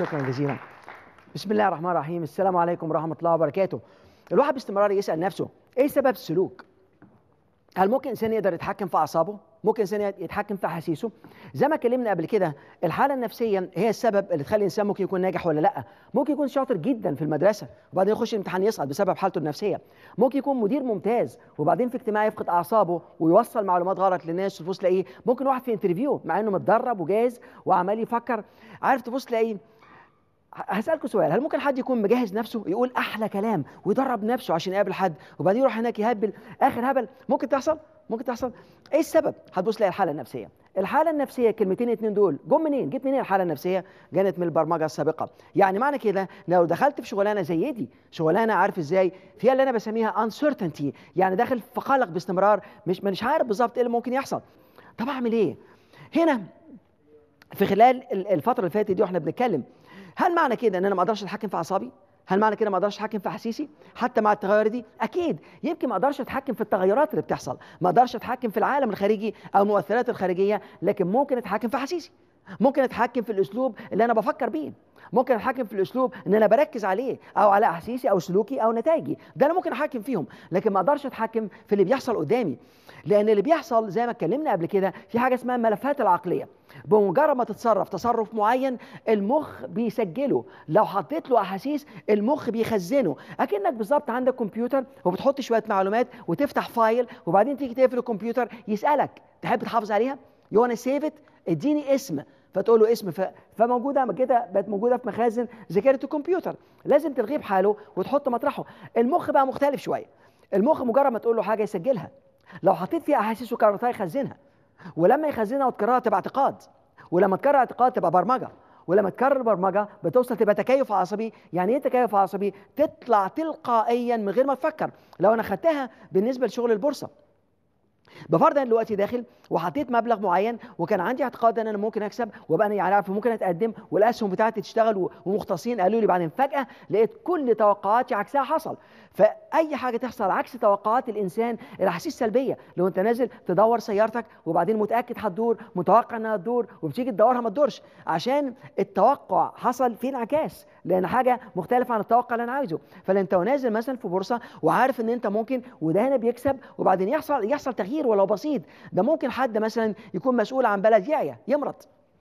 شكرا جزيلا بسم الله الرحمن الرحيم السلام عليكم ورحمه الله وبركاته الواحد باستمرار يسال نفسه ايه سبب السلوك هل ممكن انسان يقدر يتحكم في اعصابه ممكن انسان يتحكم في احاسيسه زي ما اتكلمنا قبل كده الحاله النفسيه هي السبب اللي تخلي الانسان ممكن يكون ناجح ولا لا ممكن يكون شاطر جدا في المدرسه وبعدين يخش الامتحان يسقط بسبب حالته النفسيه ممكن يكون مدير ممتاز وبعدين في اجتماع يفقد اعصابه ويوصل معلومات غلط للناس تبص تلاقيه ممكن واحد في انترفيو مع انه متدرب وجاهز وعمال يفكر عارف تبص تلاقيه هسألكوا سؤال هل ممكن حد يكون مجهز نفسه يقول أحلى كلام ويدرب نفسه عشان يقابل حد وبعدين يروح هناك يهبل آخر هبل ممكن تحصل ممكن تحصل إيه السبب هتبص تلاقي الحالة النفسية الحالة النفسية كلمتين اتنين دول جم منين جت منين الحالة النفسية جت من البرمجة السابقة يعني معنى كده لو دخلت في شغلانة زي دي شغلانة عارف ازاي فيها اللي انا بسميها uncertainty يعني داخل في قلق باستمرار مش مش عارف بالظبط ايه اللي ممكن يحصل طب اعمل ايه هنا في خلال الفترة اللي فاتت دي واحنا بنتكلم هل معنى كده ان انا ما اقدرش اتحكم في اعصابي هل معنى كده ما اقدرش اتحكم في احاسيسي حتى مع التغير دي اكيد يمكن ما اقدرش اتحكم في التغيرات اللي بتحصل ما اقدرش اتحكم في العالم الخارجي او المؤثرات الخارجيه لكن ممكن اتحكم في احاسيسي ممكن اتحكم في الاسلوب اللي انا بفكر بيه ممكن اتحكم في الاسلوب ان انا بركز عليه او على احاسيسي او سلوكي او نتائجي ده انا ممكن اتحكم فيهم لكن ما اقدرش اتحكم في اللي بيحصل قدامي لان اللي بيحصل زي ما اتكلمنا قبل كده في حاجه اسمها الملفات العقليه بمجرد ما تتصرف تصرف معين المخ بيسجله لو حطيت له احاسيس المخ بيخزنه اكنك بالظبط عندك كمبيوتر وبتحط شويه معلومات وتفتح فايل وبعدين تيجي تقفل الكمبيوتر يسالك تحب تحافظ عليها يو وانا سيف ات اديني اسم فتقول له اسم ف... فموجوده كده بقت موجوده في مخازن ذاكره الكمبيوتر لازم تلغيه بحاله وتحط مطرحه المخ بقى مختلف شويه المخ مجرد ما تقول له حاجه يسجلها لو حطيت فيها احاسيس وكررتها يخزنها ولما يخزنها وتكررها تبقى اعتقاد ولما تكرر اعتقاد تبقى برمجه ولما تكرر برمجه بتوصل تبقى تكيف عصبي يعني ايه تكيف عصبي تطلع تلقائيا من غير ما تفكر لو انا خدتها بالنسبه لشغل البورصه بفرض انا دلوقتي داخل وحطيت مبلغ معين وكان عندي اعتقاد ان انا ممكن اكسب وابقى انا يعني عارف ممكن اتقدم والاسهم بتاعتي تشتغل ومختصين قالوا لي بعدين فجاه لقيت كل توقعاتي عكسها حصل فاي حاجه تحصل عكس توقعات الانسان الاحاسيس سلبيه لو انت نازل تدور سيارتك وبعدين متاكد هتدور متوقع انها تدور وبتيجي تدورها ما تدورش عشان التوقع حصل فيه انعكاس لان حاجه مختلفه عن التوقع اللي انا عايزه فانت نازل مثلا في بورصه وعارف ان انت ممكن وده هنا بيكسب وبعدين يحصل يحصل تغيير ولو بسيط ده ممكن حد مثلا يكون مسؤول عن بلد يعيا يمرض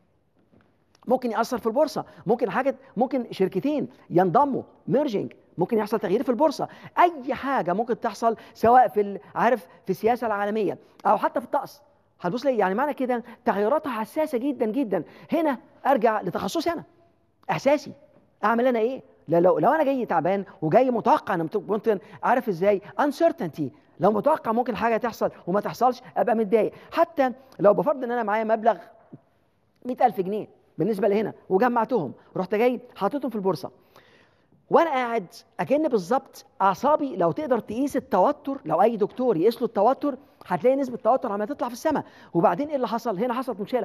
ممكن ياثر في البورصه ممكن حاجه ممكن شركتين ينضموا ميرجنج ممكن يحصل تغيير في البورصه اي حاجه ممكن تحصل سواء في عارف في السياسه العالميه او حتى في الطقس هتبص لي يعني معنى كده تغيراتها حساسه جدا جدا هنا ارجع لتخصصي انا احساسي اعمل انا ايه لو لو انا جاي تعبان وجاي متوقع انا ممكن عارف ازاي uncertainty لو متوقع ممكن حاجه تحصل وما تحصلش ابقى متضايق حتى لو بفرض ان انا معايا مبلغ 100000 جنيه بالنسبه لهنا وجمعتهم رحت جاي حاططهم في البورصه وانا قاعد اكن بالظبط اعصابي لو تقدر تقيس التوتر لو اي دكتور يقيس له التوتر هتلاقي نسبه التوتر عماله تطلع في السماء وبعدين ايه اللي حصل هنا حصلت مشكله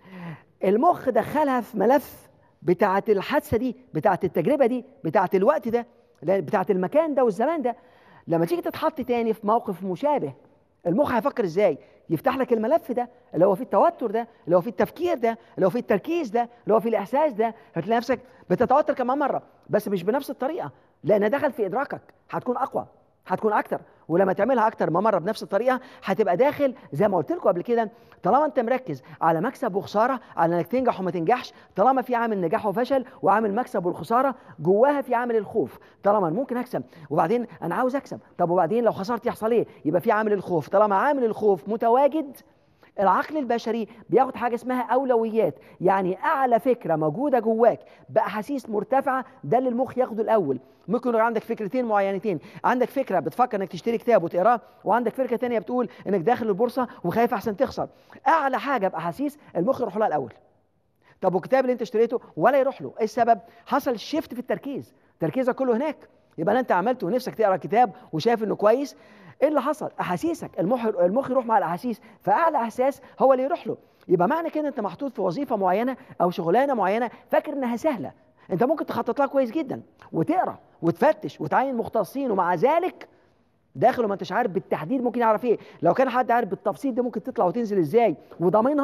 المخ دخلها في ملف بتاعه الحادثه دي بتاعه التجربه دي بتاعه الوقت ده بتاعه المكان ده والزمان ده لما تيجي تتحط تاني في موقف مشابه المخ هيفكر ازاي يفتح لك الملف ده اللي هو فيه التوتر ده اللي هو فيه التفكير ده اللي هو فيه التركيز ده اللي هو فيه الاحساس ده هتلاقي نفسك بتتوتر كمان مره بس مش بنفس الطريقه لان دخل في ادراكك هتكون اقوى هتكون اكتر ولما تعملها اكتر ما مره بنفس الطريقه هتبقى داخل زي ما قلت لكم قبل كده طالما انت مركز على مكسب وخساره على انك تنجح وما تنجحش طالما في عامل نجاح وفشل وعامل مكسب والخساره جواها في عامل الخوف طالما ممكن اكسب وبعدين انا عاوز اكسب طب وبعدين لو خسرت يحصل ايه يبقى في عامل الخوف طالما عامل الخوف متواجد العقل البشري بياخد حاجه اسمها اولويات يعني اعلى فكره موجوده جواك باحاسيس مرتفعه ده اللي المخ ياخده الاول ممكن يبقى عندك فكرتين معينتين عندك فكره بتفكر انك تشتري كتاب وتقراه وعندك فكره ثانيه بتقول انك داخل البورصه وخايف احسن تخسر اعلى حاجه باحاسيس المخ يروح لها الاول طب والكتاب اللي انت اشتريته ولا يروح له ايه السبب حصل شيفت في التركيز تركيزك كله هناك يبقى انت عملت ونفسك تقرا كتاب وشايف انه كويس ايه اللي حصل احاسيسك المخ المخ يروح مع الاحاسيس فاعلى احساس هو اللي يروح له يبقى معنى كده انت محطوط في وظيفه معينه او شغلانه معينه فاكر انها سهله انت ممكن تخطط لها كويس جدا وتقرا وتفتش وتعين مختصين ومع ذلك داخل وما انتش عارف بالتحديد ممكن يعرف ايه لو كان حد عارف بالتفصيل دي ممكن تطلع وتنزل ازاي وضامنها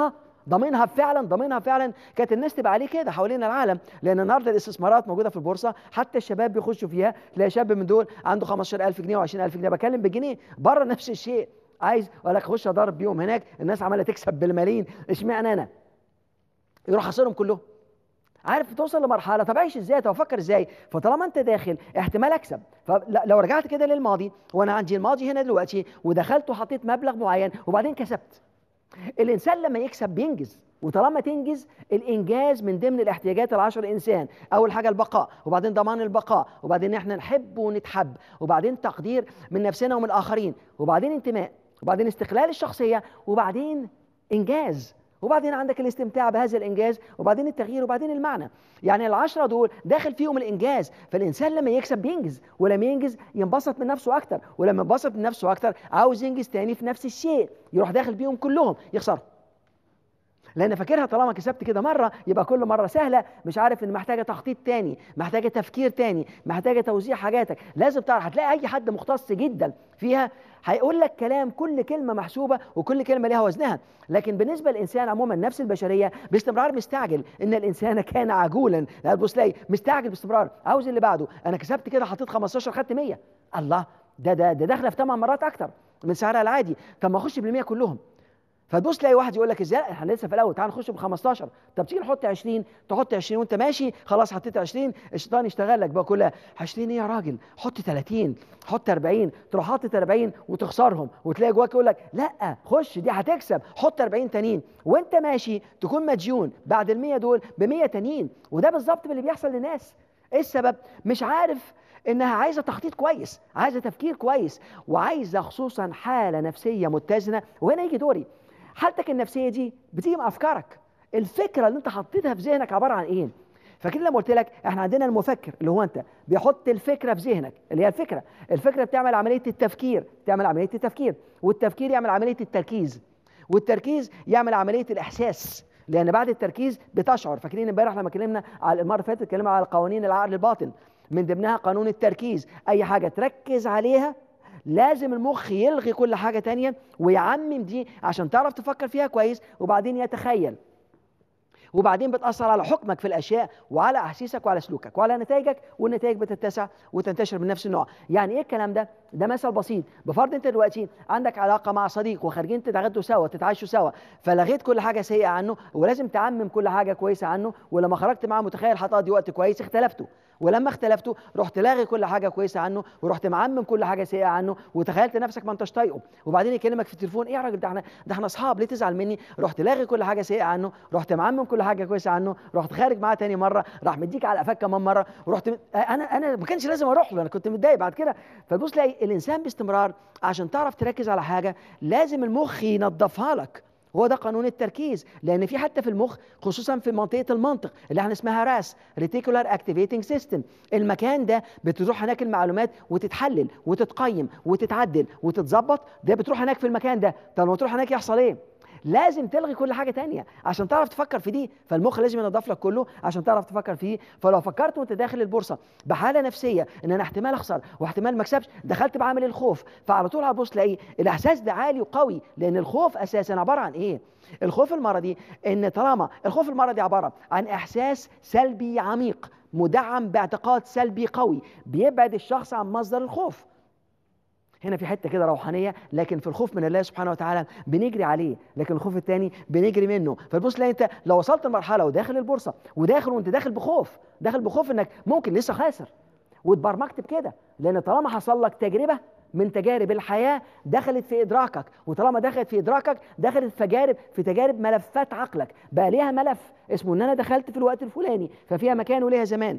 ضامنها فعلا ضامنها فعلا كانت الناس تبقى عليه كده حوالين العالم لان النهارده الاستثمارات موجوده في البورصه حتى الشباب بيخشوا فيها تلاقي شاب من دول عنده 15000 جنيه و20000 جنيه بكلم بجنيه بره نفس الشيء عايز ولا لك اخش اضرب بيهم هناك الناس عماله تكسب بالملايين اشمعنى انا يروح خسرهم كلهم عارف توصل لمرحله طب عيش ازاي طب افكر ازاي فطالما انت داخل احتمال اكسب فلو رجعت كده للماضي وانا عندي الماضي هنا دلوقتي ودخلت وحطيت مبلغ معين وبعدين كسبت الانسان لما يكسب بينجز وطالما تنجز الانجاز من ضمن الاحتياجات العشر الانسان اول حاجه البقاء وبعدين ضمان البقاء وبعدين احنا نحب ونتحب وبعدين تقدير من نفسنا ومن الاخرين وبعدين انتماء وبعدين استقلال الشخصيه وبعدين انجاز وبعدين عندك الاستمتاع بهذا الانجاز وبعدين التغيير وبعدين المعنى يعني العشرة دول داخل فيهم الانجاز فالانسان لما يكسب بينجز ولما ينجز ينبسط من نفسه اكتر ولما ينبسط من نفسه اكتر عاوز ينجز تاني في نفس الشيء يروح داخل بيهم كلهم يخسرهم لان فاكرها طالما كسبت كده مره يبقى كل مره سهله مش عارف ان محتاجه تخطيط تاني محتاجه تفكير تاني محتاجه توزيع حاجاتك لازم تعرف هتلاقي اي حد مختص جدا فيها هيقول لك كلام كل كلمه محسوبه وكل كلمه ليها وزنها لكن بالنسبه للانسان عموما نفس البشريه باستمرار مستعجل ان الانسان كان عجولا تبص تلاقي مستعجل باستمرار عاوز اللي بعده انا كسبت كده حطيت 15 خدت 100 الله ده ده ده داخله في 8 مرات اكتر من سعرها العادي طب ما اخش بال100 كلهم فتبص تلاقي واحد يقول لك ازاي احنا لسه في الاول تعال نخش ب 15 طب تيجي نحط 20 تحط 20 وانت ماشي خلاص حطيت 20 الشيطان يشتغل لك بقى كلها 20 ايه يا راجل حط 30 حط 40 تروح حاطط 40 وتخسرهم وتلاقي جواك يقول لك لا خش دي هتكسب حط 40 تانيين وانت ماشي تكون مديون بعد ال 100 دول ب 100 تانيين وده بالظبط اللي بيحصل للناس ايه السبب مش عارف انها عايزه تخطيط كويس عايزه تفكير كويس وعايزه خصوصا حاله نفسيه متزنه وهنا يجي دوري حالتك النفسيه دي بتيجي من افكارك الفكره اللي انت حطيتها في ذهنك عباره عن ايه فاكر لما قلت لك احنا عندنا المفكر اللي هو انت بيحط الفكره في ذهنك اللي هي الفكره الفكره بتعمل عمليه التفكير بتعمل عمليه التفكير والتفكير يعمل عمليه التركيز والتركيز يعمل عمليه الاحساس لان بعد التركيز بتشعر فاكرين امبارح لما اتكلمنا على المره اللي فاتت اتكلمنا على قوانين العقل الباطن من ضمنها قانون التركيز اي حاجه تركز عليها لازم المخ يلغي كل حاجة تانية ويعمم دي عشان تعرف تفكر فيها كويس وبعدين يتخيل وبعدين بتأثر على حكمك في الأشياء وعلى أحاسيسك وعلى سلوكك وعلى نتائجك والنتائج بتتسع وتنتشر من نفس النوع يعني إيه الكلام ده؟ ده مثل بسيط بفرض أنت دلوقتي عندك علاقة مع صديق وخارجين تتغدوا سوا تتعشوا سوا فلغيت كل حاجة سيئة عنه ولازم تعمم كل حاجة كويسة عنه ولما خرجت معاه متخيل هتقضي وقت كويس اختلفتوا ولما اختلفتوا رحت لاغي كل حاجه كويسه عنه ورحت معمم كل حاجه سيئه عنه وتخيلت نفسك ما انتش طايقه وبعدين يكلمك في التليفون ايه يا راجل ده احنا ده احنا اصحاب ليه تزعل مني رحت لاغي كل حاجه سيئه عنه رحت معمم كل حاجه كويسه عنه رحت خارج معاه تاني مره راح مديك على قفاك كمان مره ورحت انا انا ما كانش لازم اروح له انا كنت متضايق بعد كده فتبص تلاقي الانسان باستمرار عشان تعرف تركز على حاجه لازم المخ ينظفها لك هو ده قانون التركيز لان في حتى في المخ خصوصا في منطقه المنطق اللي احنا اسمها راس ريتيكولار اكتيفيتنج سيستم المكان ده بتروح هناك المعلومات وتتحلل وتتقيم وتتعدل وتتظبط ده بتروح هناك في المكان ده طب لما تروح هناك يحصل ايه لازم تلغي كل حاجه تانية عشان تعرف تفكر في دي فالمخ لازم ينضف لك كله عشان تعرف تفكر فيه فلو فكرت وانت داخل البورصه بحاله نفسيه ان انا احتمال اخسر واحتمال ما اكسبش دخلت بعمل الخوف فعلى طول هتبص تلاقي الاحساس ده عالي وقوي لان الخوف اساسا عباره عن ايه الخوف المرضي ان طالما الخوف المرضي عباره عن احساس سلبي عميق مدعم باعتقاد سلبي قوي بيبعد الشخص عن مصدر الخوف هنا في حته كده روحانيه لكن في الخوف من الله سبحانه وتعالى بنجري عليه لكن الخوف الثاني بنجري منه فتبص تلاقي انت لو وصلت لمرحله وداخل البورصه وداخل وانت داخل بخوف داخل بخوف انك ممكن لسه خاسر واتبرمجت بكده لان طالما حصل لك تجربه من تجارب الحياه دخلت في ادراكك وطالما دخلت في ادراكك دخلت في تجارب في تجارب ملفات عقلك بقى ليها ملف اسمه ان انا دخلت في الوقت الفلاني ففيها مكان وليها زمان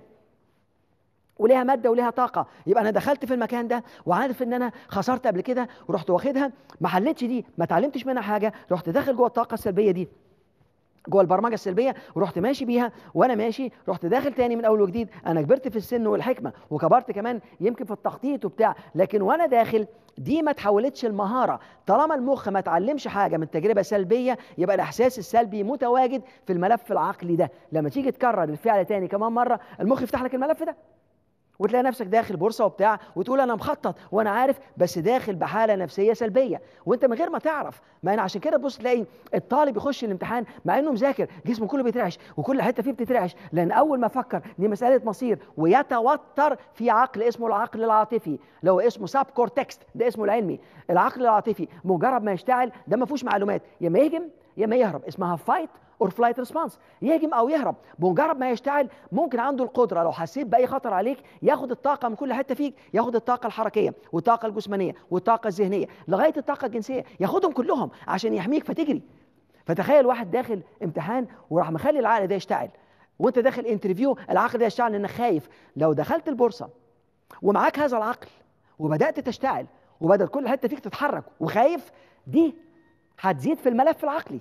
وليها ماده وليها طاقه يبقى انا دخلت في المكان ده وعارف ان انا خسرت قبل كده ورحت واخدها ما حلتش دي ما اتعلمتش منها حاجه رحت داخل جوه الطاقه السلبيه دي جوه البرمجه السلبيه ورحت ماشي بيها وانا ماشي رحت داخل تاني من اول وجديد انا كبرت في السن والحكمه وكبرت كمان يمكن في التخطيط وبتاع لكن وانا داخل دي ما تحولتش المهاره طالما المخ ما اتعلمش حاجه من تجربه سلبيه يبقى الاحساس السلبي متواجد في الملف العقلي ده لما تيجي تكرر الفعل تاني كمان مره المخ يفتح لك الملف ده وتلاقي نفسك داخل بورصه وبتاع وتقول انا مخطط وانا عارف بس داخل بحاله نفسيه سلبيه وانت من غير ما تعرف ما انا عشان كده تبص تلاقي الطالب يخش الامتحان مع انه مذاكر جسمه كله بيترعش وكل حته فيه بتترعش لان اول ما فكر دي مساله مصير ويتوتر في عقل اسمه العقل العاطفي لو اسمه ساب كورتكست ده اسمه العلمي العقل العاطفي مجرد ما يشتعل ده ما فيهوش معلومات يا ما يهجم يا ما يهرب اسمها فايت اور فلايت ريسبونس يهجم او يهرب بمجرد ما يشتعل ممكن عنده القدره لو حسيت باي خطر عليك ياخد الطاقه من كل حته فيك ياخد الطاقه الحركيه والطاقه الجسمانيه والطاقه الذهنيه لغايه الطاقه الجنسيه ياخدهم كلهم عشان يحميك فتجري فتخيل واحد داخل امتحان وراح مخلي العقل ده يشتعل وانت داخل انترفيو العقل ده يشتعل لانك خايف لو دخلت البورصه ومعاك هذا العقل وبدات تشتعل وبدات كل حته فيك تتحرك وخايف دي هتزيد في الملف العقلي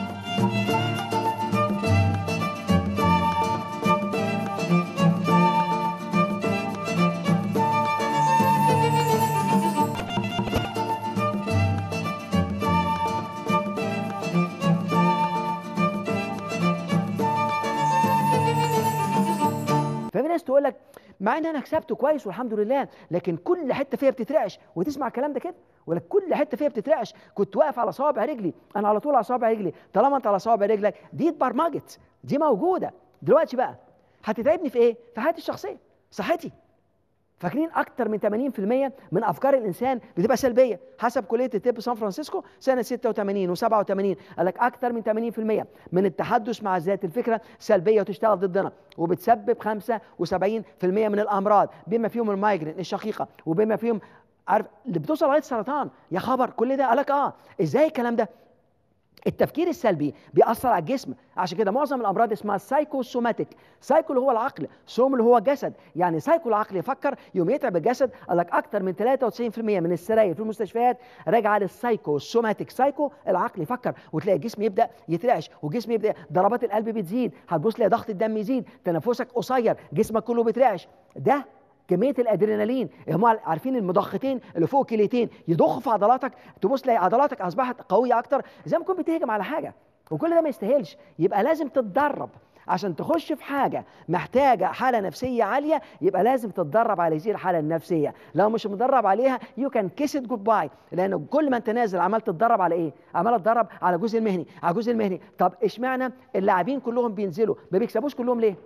ففي ناس تقول لك مع ان انا كسبته كويس والحمد لله لكن كل حته فيها بتترعش وتسمع الكلام ده كده ولا كل حته فيها بتترعش كنت واقف على صوابع رجلي انا على طول على صوابع رجلي طالما انت على صوابع رجلك دي اتبرمجت دي موجوده دلوقتي بقى هتتعبني في ايه في حياتي الشخصيه صحتي فاكرين اكتر من 80% من افكار الانسان بتبقى سلبيه حسب كليه الطب سان فرانسيسكو سنه 86 و87 قال لك اكتر من 80% من التحدث مع الذات الفكره سلبيه وتشتغل ضدنا وبتسبب 75% من الامراض بما فيهم المايجرين الشقيقه وبما فيهم عارف اللي بتوصل لغايه السرطان يا خبر كل ده قال لك اه ازاي الكلام ده التفكير السلبي بيأثر على الجسم عشان كده معظم الامراض اسمها سايكوسوماتيك سايكو اللي هو العقل سوم اللي هو الجسد يعني سايكو العقل يفكر يوم يتعب الجسد قال لك اكتر من 93% من السراير في المستشفيات راجعه للسايكو السوماتيك سايكو العقل يفكر وتلاقي الجسم يبدا يترعش والجسم يبدا ضربات القلب بتزيد هتبص تلاقي ضغط الدم يزيد تنفسك قصير جسمك كله بيترعش ده كميه الادرينالين هم عارفين المضختين اللي فوق الكليتين يضخوا في عضلاتك تبص تلاقي عضلاتك اصبحت قويه اكتر زي ما تكون بتهجم على حاجه وكل ده ما يستاهلش يبقى لازم تتدرب عشان تخش في حاجة محتاجة حالة نفسية عالية يبقى لازم تتدرب على هذه الحالة النفسية لو مش مدرب عليها يو كان كيس جود باي لأن كل ما أنت نازل عمال تتدرب على إيه؟ عمال تتدرب على الجزء المهني على الجزء المهني طب اشمعنى اللاعبين كلهم بينزلوا ما بيكسبوش كلهم ليه؟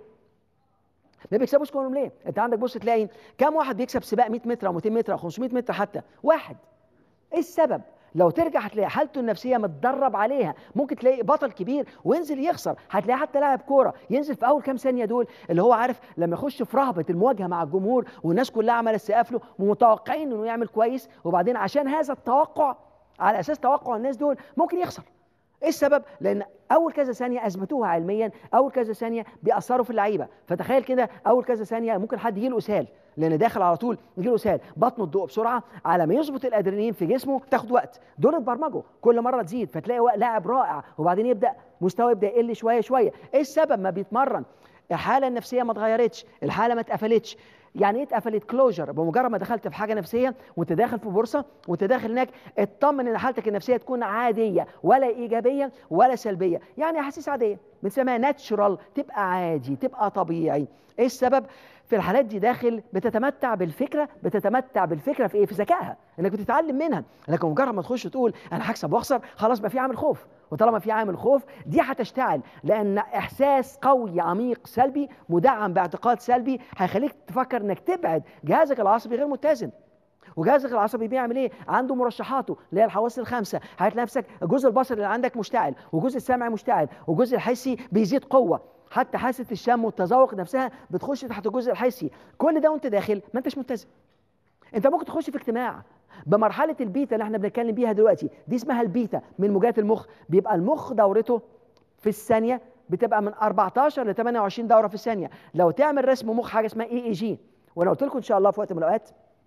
ما بيكسبوش كلهم ليه؟ انت عندك بص تلاقي كام واحد بيكسب سباق 100 متر او 200 متر او 500 متر حتى؟ واحد. ايه السبب؟ لو ترجع هتلاقي حالته النفسيه متدرب عليها ممكن تلاقي بطل كبير وينزل يخسر هتلاقي حتى لاعب كوره ينزل في اول كام ثانيه دول اللي هو عارف لما يخش في رهبه المواجهه مع الجمهور والناس كلها عماله تسقف له ومتوقعين انه يعمل كويس وبعدين عشان هذا التوقع على اساس توقع الناس دول ممكن يخسر ايه السبب؟ لان اول كذا ثانيه اثبتوها علميا اول كذا ثانيه بيأثروا في اللعيبه فتخيل كده اول كذا ثانيه ممكن حد يجيله اسهال لان داخل على طول يجيله اسهال بطنه تدق بسرعه على ما يظبط الادرينالين في جسمه تاخد وقت دول اتبرمجوا كل مره تزيد فتلاقي لاعب رائع وبعدين يبدا مستواه يبدا يقل شويه شويه ايه السبب ما بيتمرن الحاله النفسيه ما اتغيرتش الحاله ما اتقفلتش يعني ايه اتقفلت كلوجر بمجرد ما دخلت في حاجه نفسيه وانت داخل في بورصه وانت داخل هناك اطمن ان حالتك النفسيه تكون عاديه ولا ايجابيه ولا سلبيه يعني احاسيس عاديه بنسميها ناتشورال تبقى عادي تبقى طبيعي ايه السبب في الحالات دي داخل بتتمتع بالفكره بتتمتع بالفكره في ايه في ذكائها انك بتتعلم منها لكن مجرد ما تخش تقول انا هكسب واخسر خلاص بقى في عامل خوف وطالما في عامل خوف دي هتشتعل لان احساس قوي عميق سلبي مدعم باعتقاد سلبي هيخليك تفكر انك تبعد جهازك العصبي غير متزن وجهازك العصبي بيعمل ايه؟ عنده مرشحاته اللي هي الحواس الخمسه، هتلاقي نفسك الجزء البصري اللي عندك مشتعل، وجزء السمعي مشتعل، وجزء الحسي بيزيد قوه، حتى حاسه الشم والتذوق نفسها بتخش تحت الجزء الحسي، كل ده وانت داخل ما انتش متزن. انت ممكن تخش في اجتماع بمرحله البيتا اللي احنا بنتكلم بيها دلوقتي، دي اسمها البيتا من موجات المخ، بيبقى المخ دورته في الثانيه بتبقى من 14 ل 28 دوره في الثانيه، لو تعمل رسم مخ حاجه اسمها اي اي جي، وانا قلت لكم ان شاء الله في وقت من الاوقات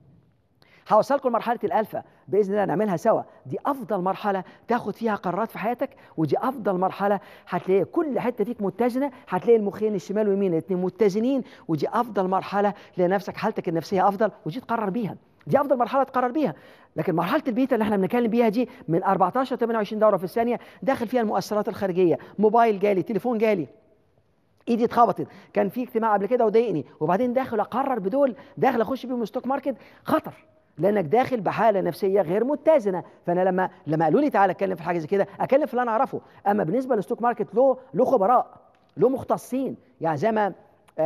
هوصلكم لمرحله الالفا باذن الله نعملها سوا دي افضل مرحله تاخد فيها قرارات في حياتك ودي افضل مرحله هتلاقي كل حته فيك متزنه هتلاقي المخين الشمال واليمين الاثنين متزنين ودي افضل مرحله لنفسك حالتك النفسيه افضل ودي تقرر بيها دي افضل مرحله تقرر بيها لكن مرحله البيتا اللي احنا بنتكلم بيها دي من 14 ل 28 دوره في الثانيه داخل فيها المؤثرات الخارجيه موبايل جالي تليفون جالي ايدي اتخبطت كان في اجتماع قبل كده وضايقني وبعدين داخل اقرر بدول داخل اخش بيهم الستوك ماركت خطر لانك داخل بحاله نفسيه غير متزنه فانا لما لما قالوا لي تعالى اتكلم في حاجه زي كده اتكلم في اللي انا اعرفه اما بالنسبه للستوك ماركت له له خبراء له مختصين يعني زي ما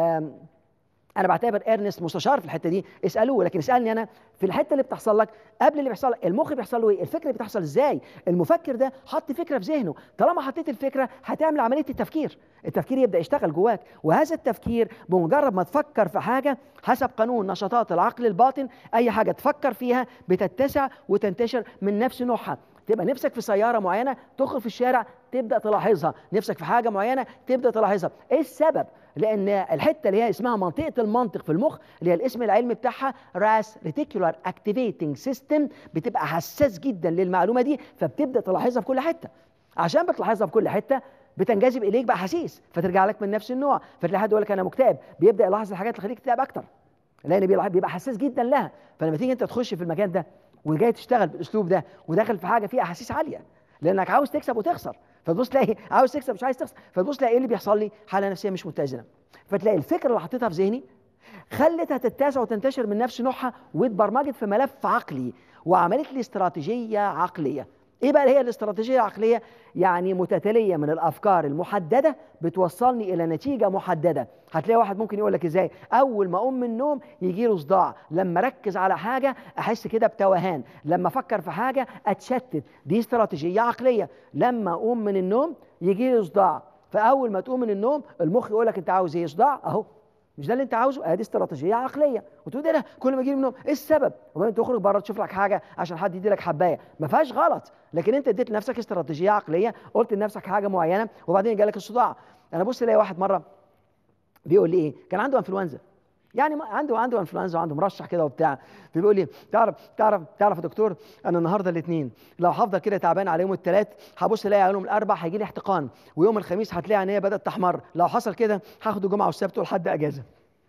انا بعتبر ارنست مستشار في الحته دي اسالوه لكن اسالني انا في الحته اللي بتحصل لك قبل اللي بيحصل لك المخ بيحصل له ايه الفكره بتحصل ازاي المفكر ده حط فكره في ذهنه طالما حطيت الفكره هتعمل عمليه التفكير التفكير يبدا يشتغل جواك وهذا التفكير بمجرد ما تفكر في حاجه حسب قانون نشاطات العقل الباطن اي حاجه تفكر فيها بتتسع وتنتشر من نفس نوعها تبقى نفسك في سياره معينه تخرج في الشارع تبدا تلاحظها نفسك في حاجه معينه تبدا تلاحظها ايه السبب لان الحته اللي هي اسمها منطقه المنطق في المخ اللي هي الاسم العلمي بتاعها راس ريتيكولار اكتيفيتنج سيستم بتبقى حساس جدا للمعلومه دي فبتبدا تلاحظها في كل حته عشان بتلاحظها في كل حته بتنجذب اليك باحاسيس فترجع لك من نفس النوع فتلاقي حد يقول لك انا مكتئب بيبدا يلاحظ الحاجات اللي تخليك تكتئب اكتر لان بيبقى حساس جدا لها فلما تيجي انت تخش في المكان ده وجاي تشتغل بالاسلوب ده وداخل في حاجه فيها احاسيس عاليه لانك عاوز تكسب وتخسر فتبص تلاقي عاوز تكسب مش عايز تخسر فتبص تلاقي ايه اللي بيحصل لي حاله نفسيه مش متزنه فتلاقي الفكره اللي حطيتها في ذهني خلتها تتسع وتنتشر من نفس نوعها واتبرمجت في ملف عقلي وعملت لي استراتيجيه عقليه ايه بقى هي الاستراتيجيه العقليه يعني متتاليه من الافكار المحدده بتوصلني الى نتيجه محدده هتلاقي واحد ممكن يقول لك ازاي اول ما اقوم من النوم يجي له صداع لما اركز على حاجه احس كده بتوهان لما افكر في حاجه اتشتت دي استراتيجيه عقليه لما اقوم من النوم يجي لي صداع فاول ما تقوم من النوم المخ يقول لك انت عاوز ايه صداع اهو مش ده اللي انت عاوزه ادي استراتيجيه عقليه وتقول ايه ده كل ما اجي من النوم ايه السبب وبعدين تخرج بره تشوف لك حاجه عشان حد يدي لك حبايه ما فيهاش غلط لكن انت اديت لنفسك استراتيجيه عقليه قلت لنفسك حاجه معينه وبعدين جالك الصداع انا بص الاقي واحد مره بيقول لي ايه كان عنده انفلونزا يعني عنده عنده انفلونزا وعنده مرشح كده وبتاع فبيقول لي تعرف تعرف تعرف يا دكتور انا النهارده الاثنين لو هفضل كده تعبان على يوم الثلاث هبص الاقي يوم الاربع هيجي لي احتقان ويوم الخميس هتلاقي عينيا بدات تحمر لو حصل كده هاخد الجمعه والسبت والحد اجازه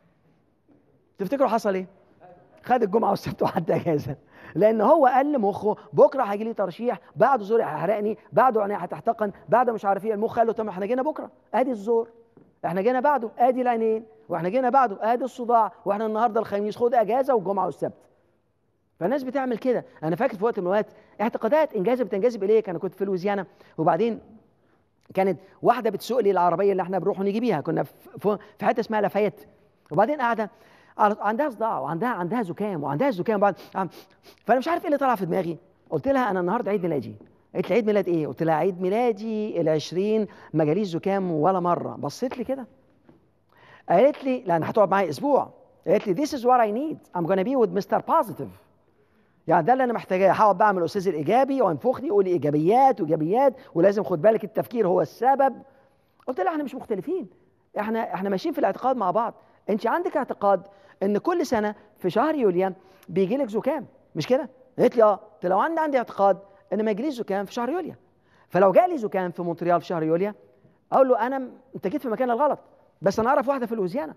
تفتكروا حصل ايه خد الجمعه والسبت وحد اجازه لان هو قال لمخه بكره هيجي لي ترشيح بعده زور هيحرقني بعده عينيا هتحتقن بعده مش عارف ايه المخ قال له طب احنا جينا بكره ادي الزور احنا جينا بعده ادي العينين واحنا جينا بعده ادي الصداع واحنا النهارده الخميس خد اجازه والجمعه والسبت فالناس بتعمل كده انا فاكر في وقت من الاوقات اعتقادات انجاز بتنجذب اليك انا كنت في لويزيانا وبعدين كانت واحده بتسوق لي العربيه اللي احنا بنروح ونيجي بيها كنا في حته اسمها لافايت وبعدين قاعده عندها صداع وعندها عندها زكام وعندها زكام بعد فانا مش عارف ايه اللي طلع في دماغي قلت لها انا النهارده عيد ميلادي قالت لي عيد ميلاد ايه قلت لها عيد ميلادي ال20 ما جاليش زكام ولا مره بصيت لي كده قالت لي لان هتقعد معايا اسبوع قالت لي this is what I need I'm gonna be with Mr. Positive يعني ده اللي انا محتاجاه هقعد بقى اعمل الاستاذ الايجابي وانفخني يقول لي ايجابيات وايجابيات ولازم خد بالك التفكير هو السبب قلت لها احنا مش مختلفين احنا احنا ماشيين في الاعتقاد مع بعض انت عندك اعتقاد ان كل سنه في شهر يوليو بيجي لك زكام مش كده قالت لي اه قلت لو عندي عندي اعتقاد ان ما يجيليش زكام في شهر يوليو فلو جالي زكام في مونتريال في شهر يوليو اقول له انا انت جيت في المكان الغلط بس انا اعرف واحده في لويزيانا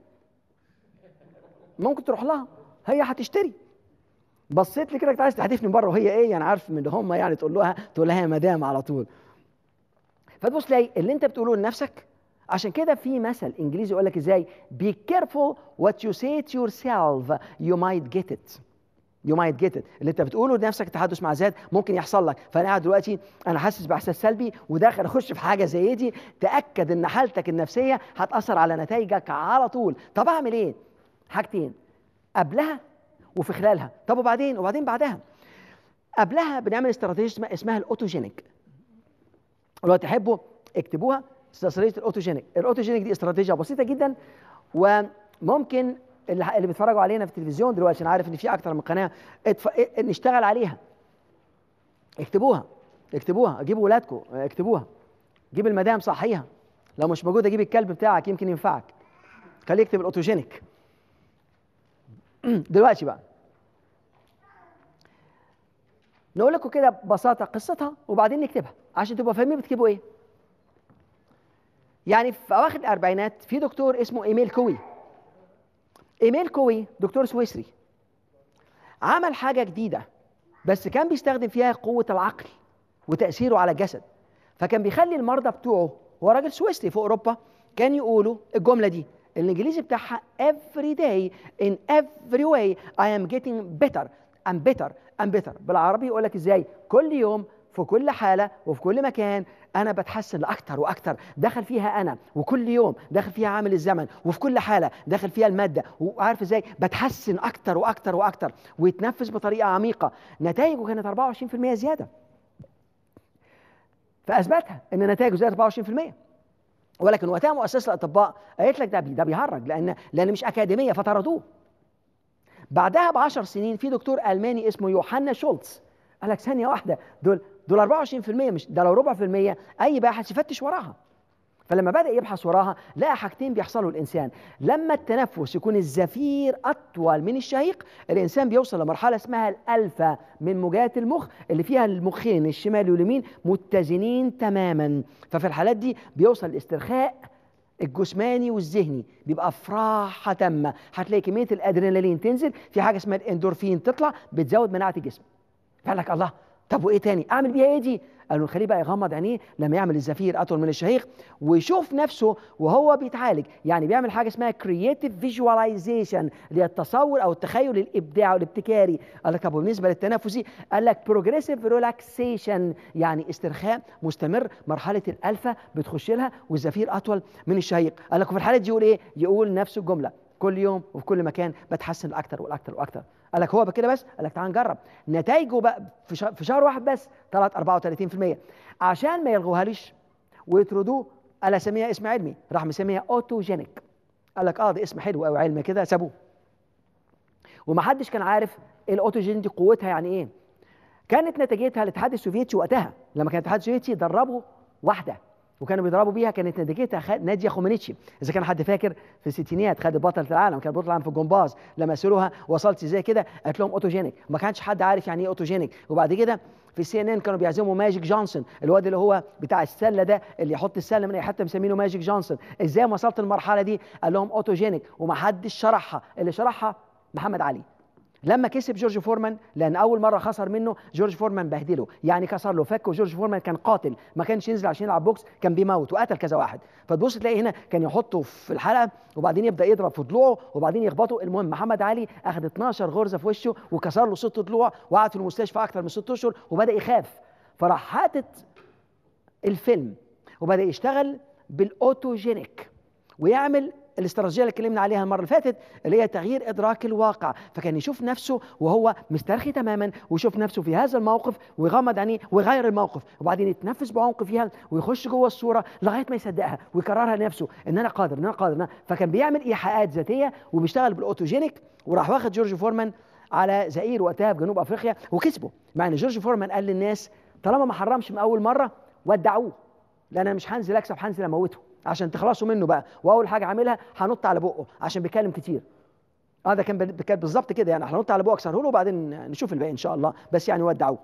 ممكن تروح لها هي هتشتري بصيت لي كده كنت عايز تحدفني من بره وهي ايه يعني عارف من اللي هم يعني تقول لها تقول لها يا مدام على طول فتبص تلاقي اللي انت بتقوله لنفسك عشان كده في مثل انجليزي يقول لك ازاي be careful what you say to yourself you might get it you might get it اللي انت بتقوله لنفسك التحدث مع ذات ممكن يحصل لك فانا قاعد دلوقتي انا حاسس باحساس سلبي وداخل اخش في حاجه زي دي تاكد ان حالتك النفسيه هتاثر على نتائجك على طول طب اعمل ايه حاجتين قبلها وفي خلالها طب وبعدين وبعدين بعدها قبلها بنعمل استراتيجيه اسمها الاوتوجينيك لو تحبوا اكتبوها استراتيجيه الاوتوجينيك الاوتوجينيك دي استراتيجيه بسيطه جدا وممكن اللي, اللي بيتفرجوا علينا في التلفزيون دلوقتي انا عارف ان في اكتر من قناه اتف... نشتغل عليها اكتبوها اكتبوها جيبوا ولادكم اكتبوها جيب المدام صحيها لو مش موجوده جيب الكلب بتاعك يمكن ينفعك خليه يكتب الاوتوجينيك دلوقتي بقى نقول لكم كده ببساطه قصتها وبعدين نكتبها عشان تبقوا فاهمين بتكتبوا ايه يعني في اواخر الاربعينات في دكتور اسمه ايميل كوي ايميل كوي دكتور سويسري عمل حاجه جديده بس كان بيستخدم فيها قوه العقل وتاثيره على الجسد فكان بيخلي المرضى بتوعه هو راجل سويسري في اوروبا كان يقولوا الجمله دي الانجليزي بتاعها every day in every way I am getting better I'm better I'm better بالعربي يقول لك ازاي كل يوم في كل حالة وفي كل مكان أنا بتحسن لأكتر وأكتر دخل فيها أنا وكل يوم دخل فيها عامل الزمن وفي كل حالة دخل فيها المادة وعارف إزاي بتحسن أكتر وأكتر وأكتر ويتنفذ بطريقة عميقة نتائجه كانت 24% زيادة فأثبتها إن نتائجه زادت 24% ولكن وقتها مؤسسة الأطباء قالت لك ده ده بيهرج لأن لأن مش أكاديمية فطردوه بعدها ب 10 سنين في دكتور ألماني اسمه يوحنا شولتز قال لك ثانية واحدة دول دول 24% مش ده لو ربع في المية أي باحث يفتش وراها فلما بدأ يبحث وراها لقى حاجتين بيحصلوا للإنسان لما التنفس يكون الزفير أطول من الشهيق الإنسان بيوصل لمرحلة اسمها الألفا من موجات المخ اللي فيها المخين الشمال واليمين متزنين تماما ففي الحالات دي بيوصل الاسترخاء الجسماني والذهني بيبقى في راحة تامة هتلاقي كمية الأدرينالين تنزل في حاجة اسمها الإندورفين تطلع بتزود مناعة الجسم فقال لك الله طب وايه تاني اعمل بيها ايه دي قالوا نخليه بقى يغمض عينيه لما يعمل الزفير اطول من الشهيق ويشوف نفسه وهو بيتعالج يعني بيعمل حاجه اسمها كرييتيف فيجواليزيشن اللي هي التصور او التخيل الابداعي والابتكاري قال لك طب وبالنسبه للتنفسي قال لك بروجريسيف ريلاكسيشن يعني استرخاء مستمر مرحله الالفا بتخش لها والزفير اطول من الشهيق قال لك في الحاله دي يقول ايه يقول نفس الجمله كل يوم وفي كل مكان بتحسن اكتر واكتر واكتر قال لك هو بكده بس قال لك تعال نجرب نتائجه بقى في شهر, في شهر واحد بس طلعت 34% عشان ما يلغوهاليش ويطردوه قال اسميها اسم علمي راح مسميها اوتوجينيك قال لك اه ده اسم حلو قوي علمي كده سابوه ومحدش كان عارف الاوتوجين دي قوتها يعني ايه كانت نتيجتها الاتحاد السوفيتي وقتها لما كان الاتحاد السوفيتي دربوا واحده وكانوا بيضربوا بيها كانت نتيجتها ناديه خومينيتشي اذا كان حد فاكر في الستينيات خدت بطله العالم كانت بطله العالم في الجمباز لما سالوها وصلت ازاي كده قالت لهم اوتوجينيك ما كانش حد عارف يعني ايه اوتوجينيك وبعد كده في السي ان ان كانوا بيعزموا ماجيك جونسون الواد اللي هو بتاع السله ده اللي يحط السله من اي حته مسمينه ماجيك جونسون ازاي وصلت المرحله دي قال لهم اوتوجينيك ومحدش شرحها اللي شرحها محمد علي لما كسب جورج فورمان لان اول مره خسر منه جورج فورمان بهدله يعني كسر له فك وجورج فورمان كان قاتل ما كانش ينزل عشان يلعب بوكس كان بيموت وقتل كذا واحد فتبص تلاقي هنا كان يحطه في الحلقه وبعدين يبدا يضرب في ضلوعه وبعدين يخبطه المهم محمد علي اخذ 12 غرزه في وشه وكسر له ست ضلوع وقعد في المستشفى اكثر من ست اشهر وبدا يخاف فراح حاطط الفيلم وبدا يشتغل بالاوتوجينيك ويعمل الاستراتيجيه اللي اتكلمنا عليها المره اللي فاتت اللي هي تغيير ادراك الواقع فكان يشوف نفسه وهو مسترخي تماما ويشوف نفسه في هذا الموقف ويغمض عينيه ويغير الموقف وبعدين يتنفس بعمق فيها ويخش جوه الصوره لغايه ما يصدقها ويكررها لنفسه ان انا قادر ان انا قادر إن أنا فكان بيعمل ايحاءات ذاتيه وبيشتغل بالاوتوجينيك وراح واخد جورج فورمان على زئير وقتها في جنوب افريقيا وكسبه مع ان جورج فورمان قال للناس طالما ما حرمش من اول مره ودعوه لان انا مش هنزل اكسب هنزل اموته عشان تخلصوا منه بقى واول حاجه عاملها هنط على بقه عشان بيتكلم كتير اه ده كان كان بالظبط كده يعني هنط على بقه اكسره له وبعدين نشوف الباقي ان شاء الله بس يعني ودعوه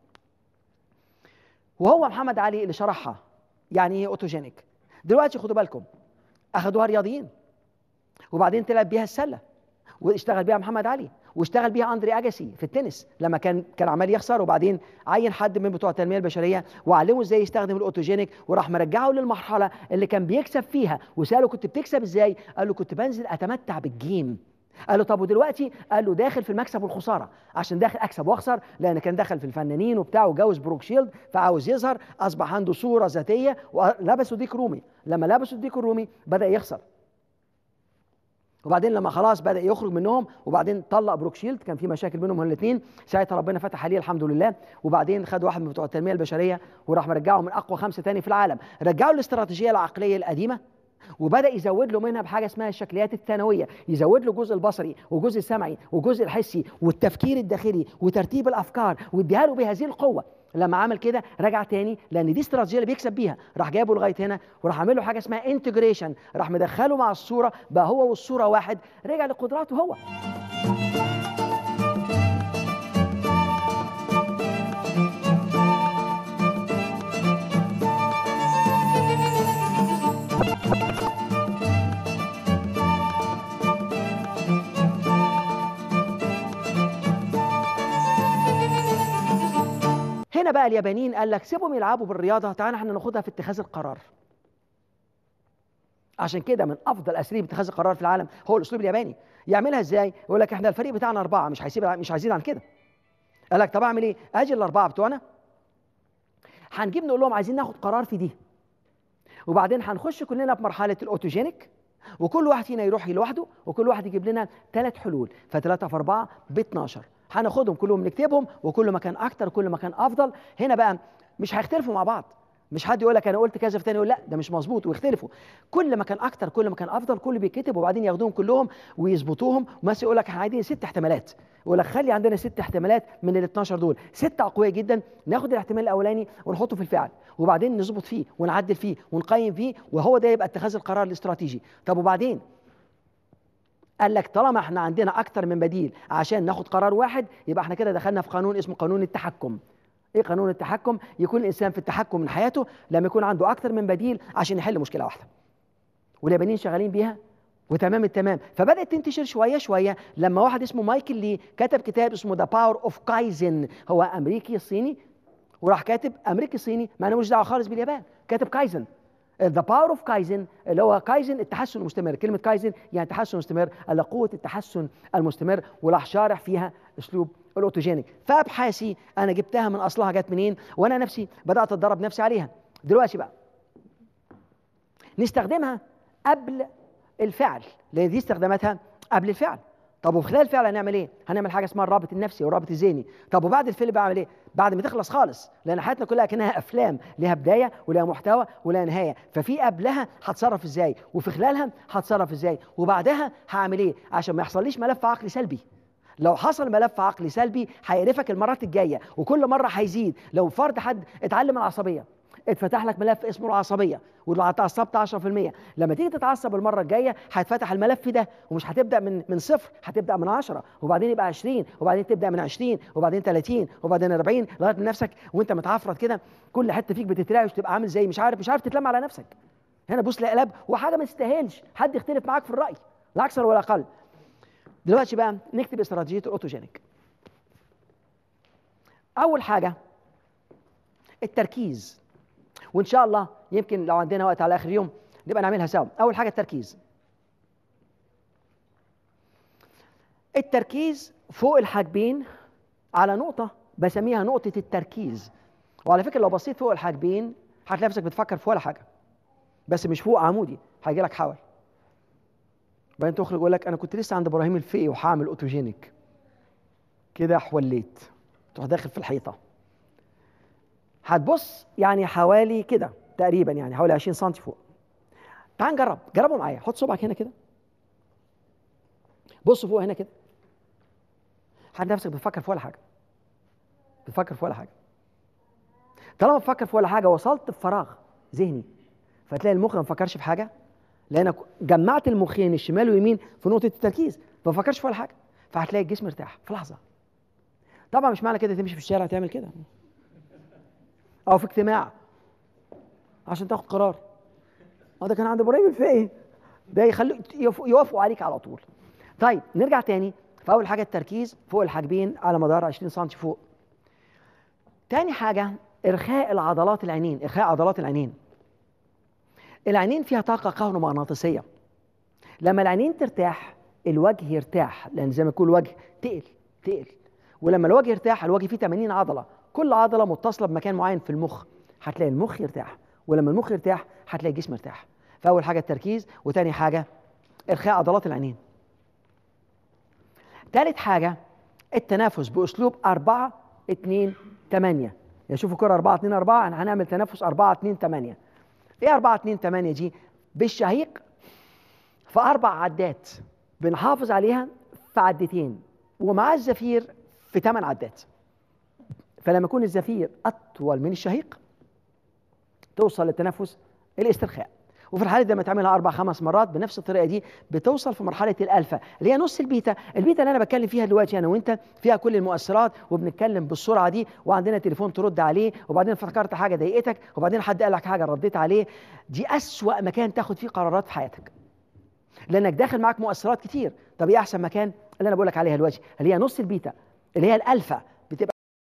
وهو محمد علي اللي شرحها يعني ايه اوتوجينيك دلوقتي خدوا بالكم اخذوها رياضيين وبعدين تلعب بيها السله واشتغل بيها محمد علي واشتغل بيها اندري اجاسي في التنس لما كان كان عمال يخسر وبعدين عين حد من بتوع التنميه البشريه وعلمه ازاي يستخدم الاوتوجينيك وراح مرجعه للمرحله اللي كان بيكسب فيها وساله كنت بتكسب ازاي؟ قال له كنت بنزل اتمتع بالجيم قال له طب ودلوقتي قال له داخل في المكسب والخساره عشان داخل اكسب واخسر لان كان دخل في الفنانين وبتاع وجوز بروك شيلد فعاوز يظهر اصبح عنده صوره ذاتيه ولبسوا ديك رومي لما لبسوا الديك الرومي بدا يخسر وبعدين لما خلاص بدا يخرج منهم وبعدين طلق بروكشيلد كان في مشاكل بينهم هما الاثنين ساعتها ربنا فتح عليه الحمد لله وبعدين خد واحد من بتوع التنميه البشريه وراح مرجعه من اقوى خمسه تاني في العالم رجعوا الاستراتيجيه العقليه القديمه وبدا يزود له منها بحاجه اسمها الشكليات الثانويه يزود له الجزء البصري والجزء السمعي والجزء الحسي والتفكير الداخلي وترتيب الافكار واديها له بهذه القوه لما عمل كده رجع تاني لان دي استراتيجيه اللي بيكسب بيها راح جايبه لغايه هنا وراح عامل له حاجه اسمها انتجريشن راح مدخله مع الصوره بقى هو والصوره واحد رجع لقدراته هو هنا بقى اليابانيين قال لك سيبهم يلعبوا بالرياضه تعالى احنا ناخدها في اتخاذ القرار عشان كده من افضل اساليب اتخاذ القرار في العالم هو الاسلوب الياباني يعملها ازاي يقول لك احنا الفريق بتاعنا اربعه مش هيسيب مش عايزين عن كده قال لك طب اعمل ايه اجي الاربعه بتوعنا هنجيب نقول لهم عايزين ناخد قرار في دي وبعدين هنخش كلنا في مرحله الاوتوجينيك وكل واحد فينا يروح لوحده وكل واحد يجيب لنا ثلاث حلول فثلاثة في أربعة ب 12 هناخدهم كلهم نكتبهم وكل ما كان أكتر كل ما كان أفضل هنا بقى مش هيختلفوا مع بعض مش حد يقول لك انا قلت كذا في تاني يقول لا ده مش مظبوط ويختلفوا كل ما كان اكتر كل ما كان افضل كل بيتكتب وبعدين ياخدوهم كلهم ويظبطوهم ومثلا يقول لك احنا عايزين ست احتمالات يقول لك خلي عندنا ست احتمالات من ال 12 دول ستة اقوياء جدا ناخد الاحتمال الاولاني ونحطه في الفعل وبعدين نظبط فيه ونعدل فيه ونقيم فيه وهو ده يبقى اتخاذ القرار الاستراتيجي طب وبعدين قال لك طالما احنا عندنا اكتر من بديل عشان ناخد قرار واحد يبقى احنا كده دخلنا في قانون اسمه قانون التحكم ايه قانون التحكم يكون الانسان في التحكم من حياته لما يكون عنده اكتر من بديل عشان يحل مشكله واحده واليابانيين شغالين بيها وتمام التمام فبدات تنتشر شويه شويه لما واحد اسمه مايكل لي كتب كتاب اسمه ذا باور اوف كايزن هو امريكي صيني وراح كاتب امريكي صيني ما ملوش دعوه خالص باليابان كاتب كايزن ذا باور اوف كايزن اللي هو كايزن التحسن المستمر كلمه كايزن يعني تحسن مستمر على قوه التحسن المستمر وراح شارح فيها اسلوب الاوتوجينيك فابحاثي انا جبتها من اصلها جت منين وانا نفسي بدات اتدرب نفسي عليها دلوقتي بقى نستخدمها قبل الفعل لان دي استخداماتها قبل الفعل طب وفي خلال الفعل هنعمل ايه؟ هنعمل حاجه اسمها الرابط النفسي والرابط الذهني، طب وبعد الفيلم بعمل ايه؟ بعد ما تخلص خالص لان حياتنا كلها كانها افلام لها بدايه ولها محتوى ولها نهايه، ففي قبلها هتصرف ازاي؟ وفي خلالها هتصرف ازاي؟ وبعدها هعمل ايه؟ عشان ما يحصليش ملف عقلي سلبي. لو حصل ملف عقلي سلبي هيقرفك المرات الجايه وكل مره هيزيد لو فرد حد اتعلم العصبيه اتفتح لك ملف اسمه العصبيه ولو اتعصبت 10% لما تيجي تتعصب المره الجايه هيتفتح الملف ده ومش هتبدا من من صفر هتبدا من 10 وبعدين يبقى 20 وبعدين تبدا من 20 وبعدين 30 وبعدين 40 لغايه نفسك وانت متعفرت كده كل حته فيك بتترعش تبقى عامل زي مش عارف مش عارف تتلم على نفسك هنا بص لقلب وحاجه ما تستاهلش حد يختلف معاك في الراي لا اكثر ولا اقل دلوقتي بقى نكتب استراتيجيه الاوتوجينيك اول حاجه التركيز وان شاء الله يمكن لو عندنا وقت على اخر يوم نبقى نعملها سوا اول حاجه التركيز التركيز فوق الحاجبين على نقطه بسميها نقطه التركيز وعلى فكره لو بصيت فوق الحاجبين هتلاقي نفسك بتفكر في ولا حاجه بس مش فوق عمودي هيجي لك حول بعدين تخرج يقول لك انا كنت لسه عند ابراهيم الفقي وهعمل اوتوجينيك كده حوليت تروح داخل في الحيطه هتبص يعني حوالي كده تقريبا يعني حوالي 20 سم فوق تعال نجرب جربوا معايا حط صبعك هنا كده بص فوق هنا كده هتلاقي نفسك بتفكر في ولا حاجه بتفكر في ولا حاجه طالما بتفكر في ولا حاجه وصلت بفراغ ذهني فتلاقي المخ ما فكرش في حاجه لانك جمعت المخين الشمال واليمين في نقطه التركيز ما فكرش في ولا حاجه فهتلاقي الجسم ارتاح في لحظه طبعا مش معنى كده تمشي في الشارع تعمل كده او في اجتماع عشان تاخد قرار اه ده كان عند ابراهيم الفقي ده يخلي يوافقوا عليك على طول طيب نرجع تاني فاول حاجه التركيز فوق الحاجبين على مدار 20 سم فوق تاني حاجه ارخاء العضلات العينين ارخاء عضلات العينين العينين فيها طاقه كهرومغناطيسيه لما العينين ترتاح الوجه يرتاح لان زي ما يكون الوجه تقل تقل ولما الوجه يرتاح الوجه فيه 80 عضله كل عضله متصله بمكان معين في المخ هتلاقي المخ يرتاح ولما المخ يرتاح هتلاقي الجسم يرتاح فاول حاجه التركيز وتاني حاجه ارخاء عضلات العينين ثالث حاجه التنافس باسلوب 4 2 8 يعني شوفوا كره 4 2 4 احنا هنعمل تنافس 4 2 8 ايه 4 2 8 دي بالشهيق في اربع عدات بنحافظ عليها في عدتين ومع الزفير في ثمان عدات فلما يكون الزفير اطول من الشهيق توصل للتنفس الاسترخاء وفي الحالة دي لما تعملها اربع خمس مرات بنفس الطريقه دي بتوصل في مرحله الالفا اللي هي نص البيتا البيتا اللي انا بتكلم فيها دلوقتي انا وانت فيها كل المؤثرات وبنتكلم بالسرعه دي وعندنا تليفون ترد عليه وبعدين افتكرت حاجه ضايقتك وبعدين حد قال لك حاجه رديت عليه دي اسوا مكان تاخد فيه قرارات في حياتك لانك داخل معاك مؤثرات كتير طب ايه احسن مكان اللي انا بقول لك عليها دلوقتي اللي هي نص البيتا اللي هي الالفا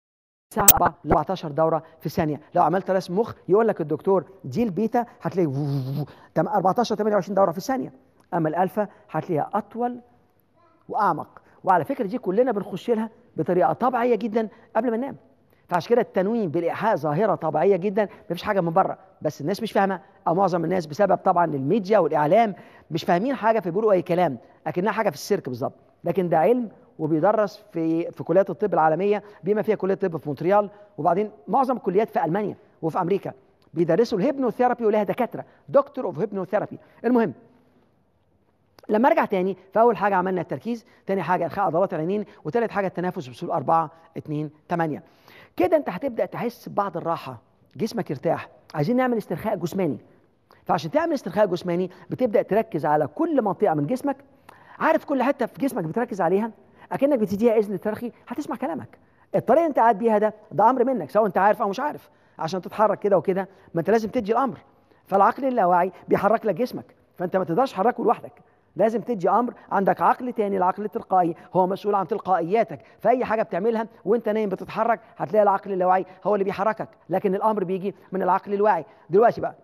ساعة 4 ل 14 دورة في الثانية لو عملت رسم مخ يقول لك الدكتور دي البيتا هتلاقي 14 28 دورة في الثانية أما الألفا هتلاقيها أطول وأعمق وعلى فكرة دي كلنا بنخش لها بطريقة طبيعية جدا قبل ما ننام فعشان كده التنويم بالإيحاء ظاهرة طبيعية جدا مفيش حاجة من بره بس الناس مش فاهمة أو معظم الناس بسبب طبعا الميديا والإعلام مش فاهمين حاجة فبيقولوا أي كلام أكنها حاجة في السيرك بالظبط لكن ده علم وبيدرس في في كليات الطب العالميه بما فيها كليه الطب في مونتريال وبعدين معظم الكليات في المانيا وفي امريكا بيدرسوا الهيبنوثيرابي ولها دكاتره دكتور اوف هيبنوثيرابي المهم لما ارجع تاني فاول حاجه عملنا التركيز تاني حاجه الخاء عضلات العينين وتالت حاجه التنفس بسهول 4 2 8 كده انت هتبدا تحس ببعض الراحه جسمك يرتاح عايزين نعمل استرخاء جسماني فعشان تعمل استرخاء جسماني بتبدا تركز على كل منطقه من جسمك عارف كل حته في جسمك بتركز عليها اكنك بتديها اذن ترخي هتسمع كلامك الطريقه اللي انت قاعد بيها ده ده امر منك سواء انت عارف او مش عارف عشان تتحرك كده وكده ما انت لازم تدي الامر فالعقل اللاواعي بيحرك لك جسمك فانت ما تقدرش تحركه لوحدك لازم تدي امر عندك عقل تاني العقل التلقائي هو مسؤول عن تلقائياتك فاي حاجه بتعملها وانت نايم بتتحرك هتلاقي العقل اللاواعي هو اللي بيحركك لكن الامر بيجي من العقل الواعي دلوقتي بقى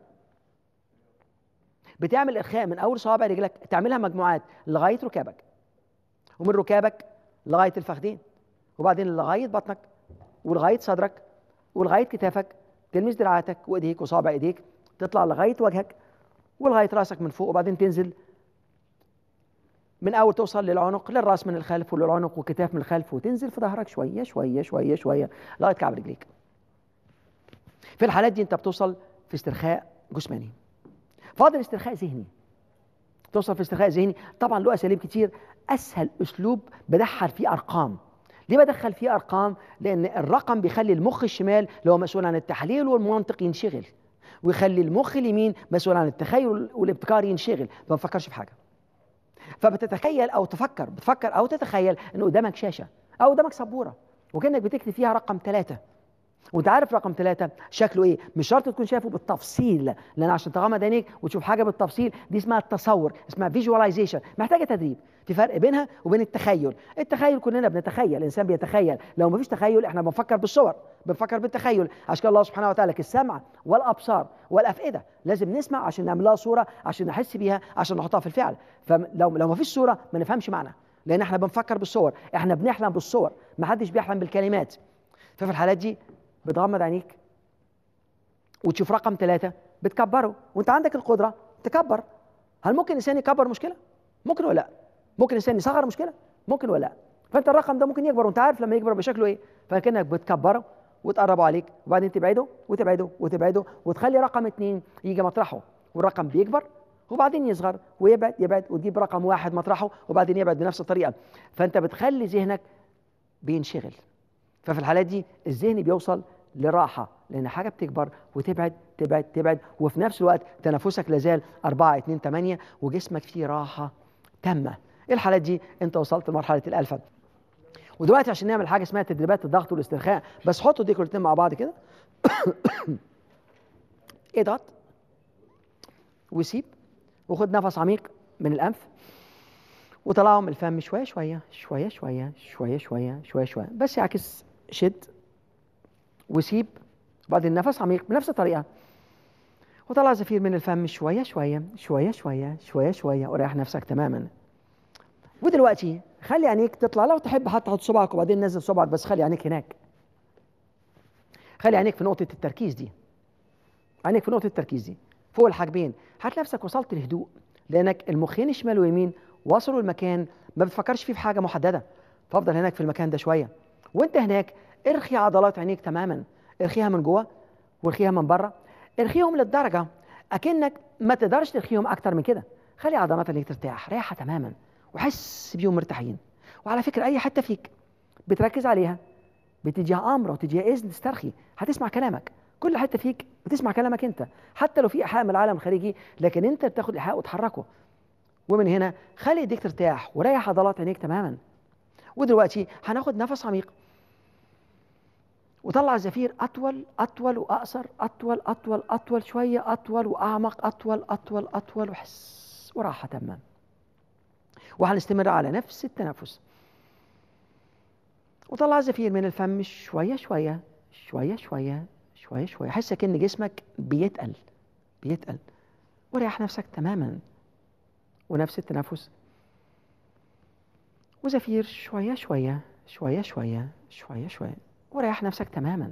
بتعمل ارخاء من اول صوابع رجلك تعملها مجموعات لغايه ركابك ومن ركابك لغايه الفخذين وبعدين لغايه بطنك ولغايه صدرك ولغايه كتافك تلمس دراعاتك وايديك وصابع ايديك تطلع لغايه وجهك ولغايه راسك من فوق وبعدين تنزل من اول توصل للعنق للراس من الخلف وللعنق والكتاف من الخلف وتنزل في ظهرك شويه شويه شويه شويه لغايه كعب رجليك في الحالات دي انت بتوصل في استرخاء جسماني فاضل استرخاء ذهني توصل في استرخاء ذهني طبعا له اساليب كتير اسهل اسلوب بدخل فيه ارقام ليه بدخل فيه ارقام لان الرقم بيخلي المخ الشمال اللي هو مسؤول عن التحليل والمنطق ينشغل ويخلي المخ اليمين مسؤول عن التخيل والابتكار ينشغل ما بفكرش في حاجه فبتتخيل او تفكر بتفكر او تتخيل ان قدامك شاشه او قدامك سبوره وكانك بتكتب فيها رقم ثلاثة وانت عارف رقم ثلاثة شكله ايه مش شرط تكون شايفه بالتفصيل لان عشان تغمض عينيك وتشوف حاجه بالتفصيل دي اسمها التصور اسمها فيجواليزيشن محتاجه تدريب في فرق بينها وبين التخيل التخيل كلنا بنتخيل الانسان بيتخيل لو مفيش تخيل احنا بنفكر بالصور بنفكر بالتخيل عشان كده الله سبحانه وتعالى السمع والابصار والافئده لازم نسمع عشان نعمل لها صوره عشان نحس بيها عشان نحطها في الفعل فلو لو مفيش صوره ما نفهمش معنى لان احنا بنفكر بالصور احنا بنحلم بالصور ما حدش بيحلم بالكلمات ففي الحالات دي بتغمض عينيك وتشوف رقم ثلاثة بتكبره وانت عندك القدرة تكبر هل ممكن الانسان يكبر مشكلة؟ ممكن ولا لا؟ ممكن الانسان يصغر مشكلة؟ ممكن ولا لا؟ فانت الرقم ده ممكن يكبر وانت عارف لما يكبر بشكله ايه؟ فكانك بتكبره وتقربه عليك وبعدين تبعده وتبعده وتبعده وتخلي رقم اثنين يجي مطرحه والرقم بيكبر وبعدين يصغر ويبعد يبعد وتجيب رقم واحد مطرحه وبعدين يبعد بنفس الطريقه فانت بتخلي ذهنك بينشغل ففي الحالات دي الذهن بيوصل لراحة لأن حاجة بتكبر وتبعد تبعد تبعد وفي نفس الوقت تنفسك لازال 4 2 8 وجسمك فيه راحة تامة الحالات دي أنت وصلت لمرحلة الألفا ودلوقتي عشان نعمل حاجة اسمها تدريبات الضغط والاسترخاء بس حطوا دي كلتين مع بعض كده اضغط وسيب وخد نفس عميق من الأنف وطلعهم من الفم شوية شوية شوية شوية شوية شوية شوية شوية بس يعكس شد وسيب وبعدين نفس عميق بنفس الطريقة وطلع زفير من الفم شوية شوية شوية شوية شوية شوية وريح نفسك تماما ودلوقتي خلي عينيك تطلع لو تحب حتى تحط صبعك وبعدين نزل صبعك بس خلي عينيك هناك خلي عينيك في نقطة التركيز دي عينيك في نقطة التركيز دي فوق الحاجبين هتلاقي نفسك وصلت لهدوء لأنك المخين شمال ويمين وصلوا المكان ما بتفكرش فيه في حاجة محددة فافضل هناك في المكان ده شوية وانت هناك ارخي عضلات عينيك تماما ارخيها من جوه وارخيها من بره ارخيهم للدرجه اكنك ما تقدرش ترخيهم اكتر من كده خلي عضلات عينيك ترتاح ريحها تماما وحس بيهم مرتاحين وعلى فكره اي حته فيك بتركز عليها بتديها امر وتديها اذن تسترخي هتسمع كلامك كل حته فيك بتسمع كلامك انت حتى لو في ايحاء من العالم الخارجي لكن انت بتاخد ايحاء وتحركه ومن هنا خلي ايديك ترتاح وريح عضلات عينيك تماما ودلوقتي هناخد نفس عميق وطلع الزفير أطول أطول وأقصر أطول أطول أطول شوية أطول وأعمق أطول أطول أطول وحس وراحة تمام وهنستمر على نفس التنفس وطلع الزفير من الفم شوية شوية شويه شويه شويه شويه حس كأن جسمك بيتقل بيتقل وريح نفسك تماما ونفس التنفس وزفير شويه شويه شويه شويه شويه شويه وريح نفسك تماما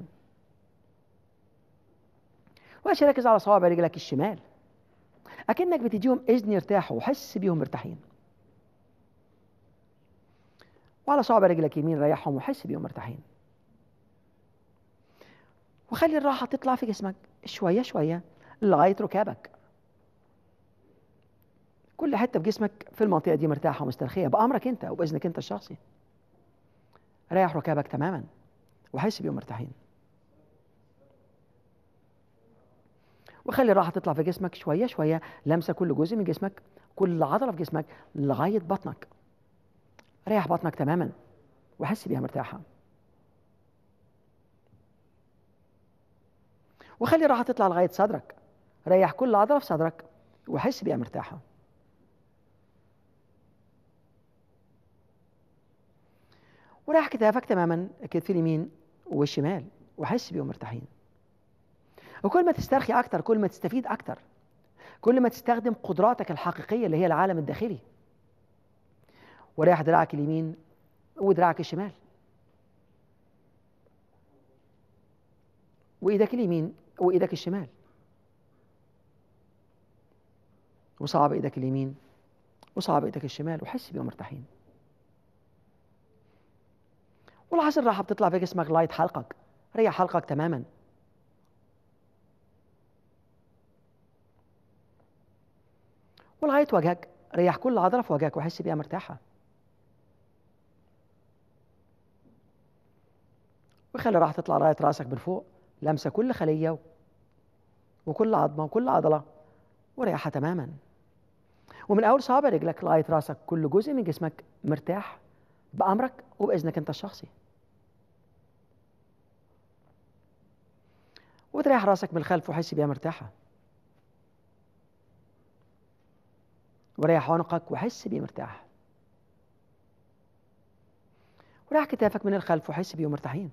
وعشان ركز على صوابع رجلك الشمال اكنك بتديهم اذن يرتاحوا وحس بيهم مرتاحين وعلى صوابع رجلك يمين ريحهم وحس بيهم مرتاحين وخلي الراحة تطلع في جسمك شوية شوية لغاية ركابك كل حتة في جسمك في المنطقة دي مرتاحة ومسترخية بأمرك أنت وبإذنك أنت الشخصي ريح ركابك تماما وحس بيهم مرتاحين وخلي الراحة تطلع في جسمك شوية شوية لمسة كل جزء من جسمك كل عضلة في جسمك لغاية بطنك ريح بطنك تماما وحس بيها مرتاحة وخلي الراحة تطلع لغاية صدرك ريح كل عضلة في صدرك وحس بيها مرتاحة وريح كتافك تماما الكتف اليمين والشمال وحس بيهم مرتاحين وكل ما تسترخي أكتر كل ما تستفيد أكتر كل ما تستخدم قدراتك الحقيقية اللي هي العالم الداخلي وريح دراعك اليمين ودراعك الشمال وإيدك اليمين وإيدك الشمال وصعب إيدك اليمين وصعب إيدك الشمال وحس بيهم مرتاحين ولاحظ الراحة بتطلع في جسمك لغاية حلقك ريح حلقك تماما ولغاية وجهك ريح كل عضلة في وجهك وحس بيها مرتاحة وخلي الراحة تطلع لغاية راسك من فوق لمسة كل خلية وكل عظمة وكل عضلة وريحها تماما ومن أول صابع رجلك لغاية راسك كل جزء من جسمك مرتاح بأمرك وبإذنك أنت الشخصي وتريح راسك من الخلف وحس بيها مرتاحة وريح عنقك وحس بيه مرتاح وريح كتافك من الخلف وحس بيهم مرتاحين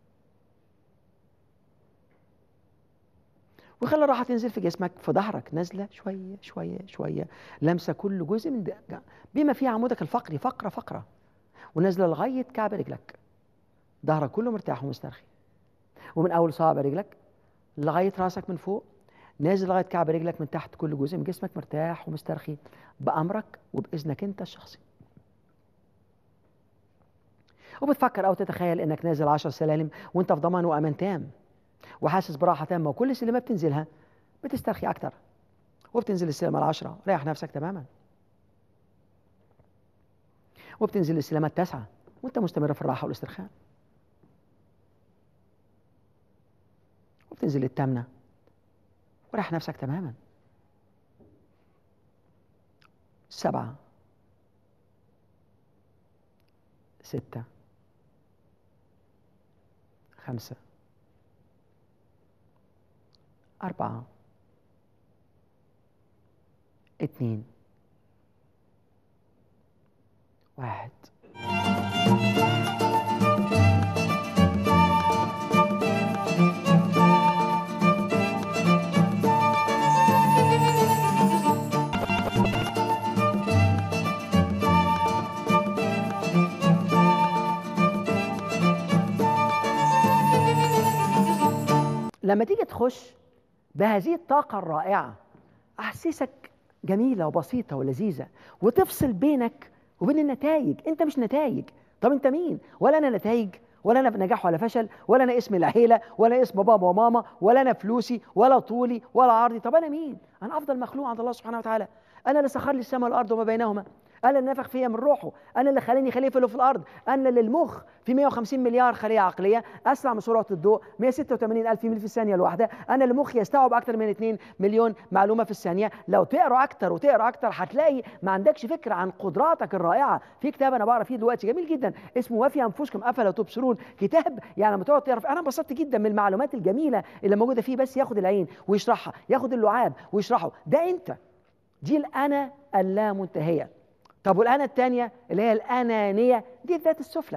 وخلي الراحة تنزل في جسمك في ظهرك نازلة شوية شوية شوية لمسة كل جزء من بما فيه عمودك الفقري فقرة فقرة ونازلة لغاية كعب رجلك ظهرك كله مرتاح ومسترخي ومن أول صابع رجلك لغاية راسك من فوق نازل لغاية كعب رجلك من تحت كل جزء من جسمك مرتاح ومسترخي بأمرك وبإذنك أنت الشخصي وبتفكر أو تتخيل أنك نازل عشر سلالم وأنت في ضمان وأمان تام وحاسس براحة تامة وكل سلمة بتنزلها بتسترخي أكتر وبتنزل السلمة العشرة ريح نفسك تماما وبتنزل السلمة التاسعة وأنت مستمر في الراحة والاسترخاء وبتنزل الثامنة وريح نفسك تماما سبعة ستة خمسة أربعة اثنين واحد لما تيجي تخش بهذه الطاقة الرائعة أحسسك جميلة وبسيطة ولذيذة وتفصل بينك وبين النتائج أنت مش نتائج طب أنت مين؟ ولا أنا نتائج ولا أنا نجاح ولا فشل ولا أنا اسم العيلة ولا اسم بابا وماما ولا أنا فلوسي ولا طولي ولا عرضي طب أنا مين؟ أنا أفضل مخلوق عند الله سبحانه وتعالى أنا اللي سخر لي السماء والأرض وما بينهما انا اللي نفخ فيا من روحه انا اللي خلاني خليفه له في الارض انا اللي المخ في 150 مليار خليه عقليه اسرع من سرعه الضوء 186 الف ميل في الثانيه الواحده انا اللي مخي يستوعب اكثر من 2 مليون معلومه في الثانيه لو تقرا اكثر وتقرا اكثر هتلاقي ما عندكش فكره عن قدراتك الرائعه في كتاب انا بقرا فيه دلوقتي جميل جدا اسمه وفي انفسكم افلا تبصرون كتاب يعني لما تقعد تعرف انا انبسطت جدا من المعلومات الجميله اللي موجوده فيه بس ياخد العين ويشرحها ياخد اللعاب ويشرحه ده انت دي الانا اللامنتهيه طب والأنا الثانية اللي هي الأنانية دي الذات السفلى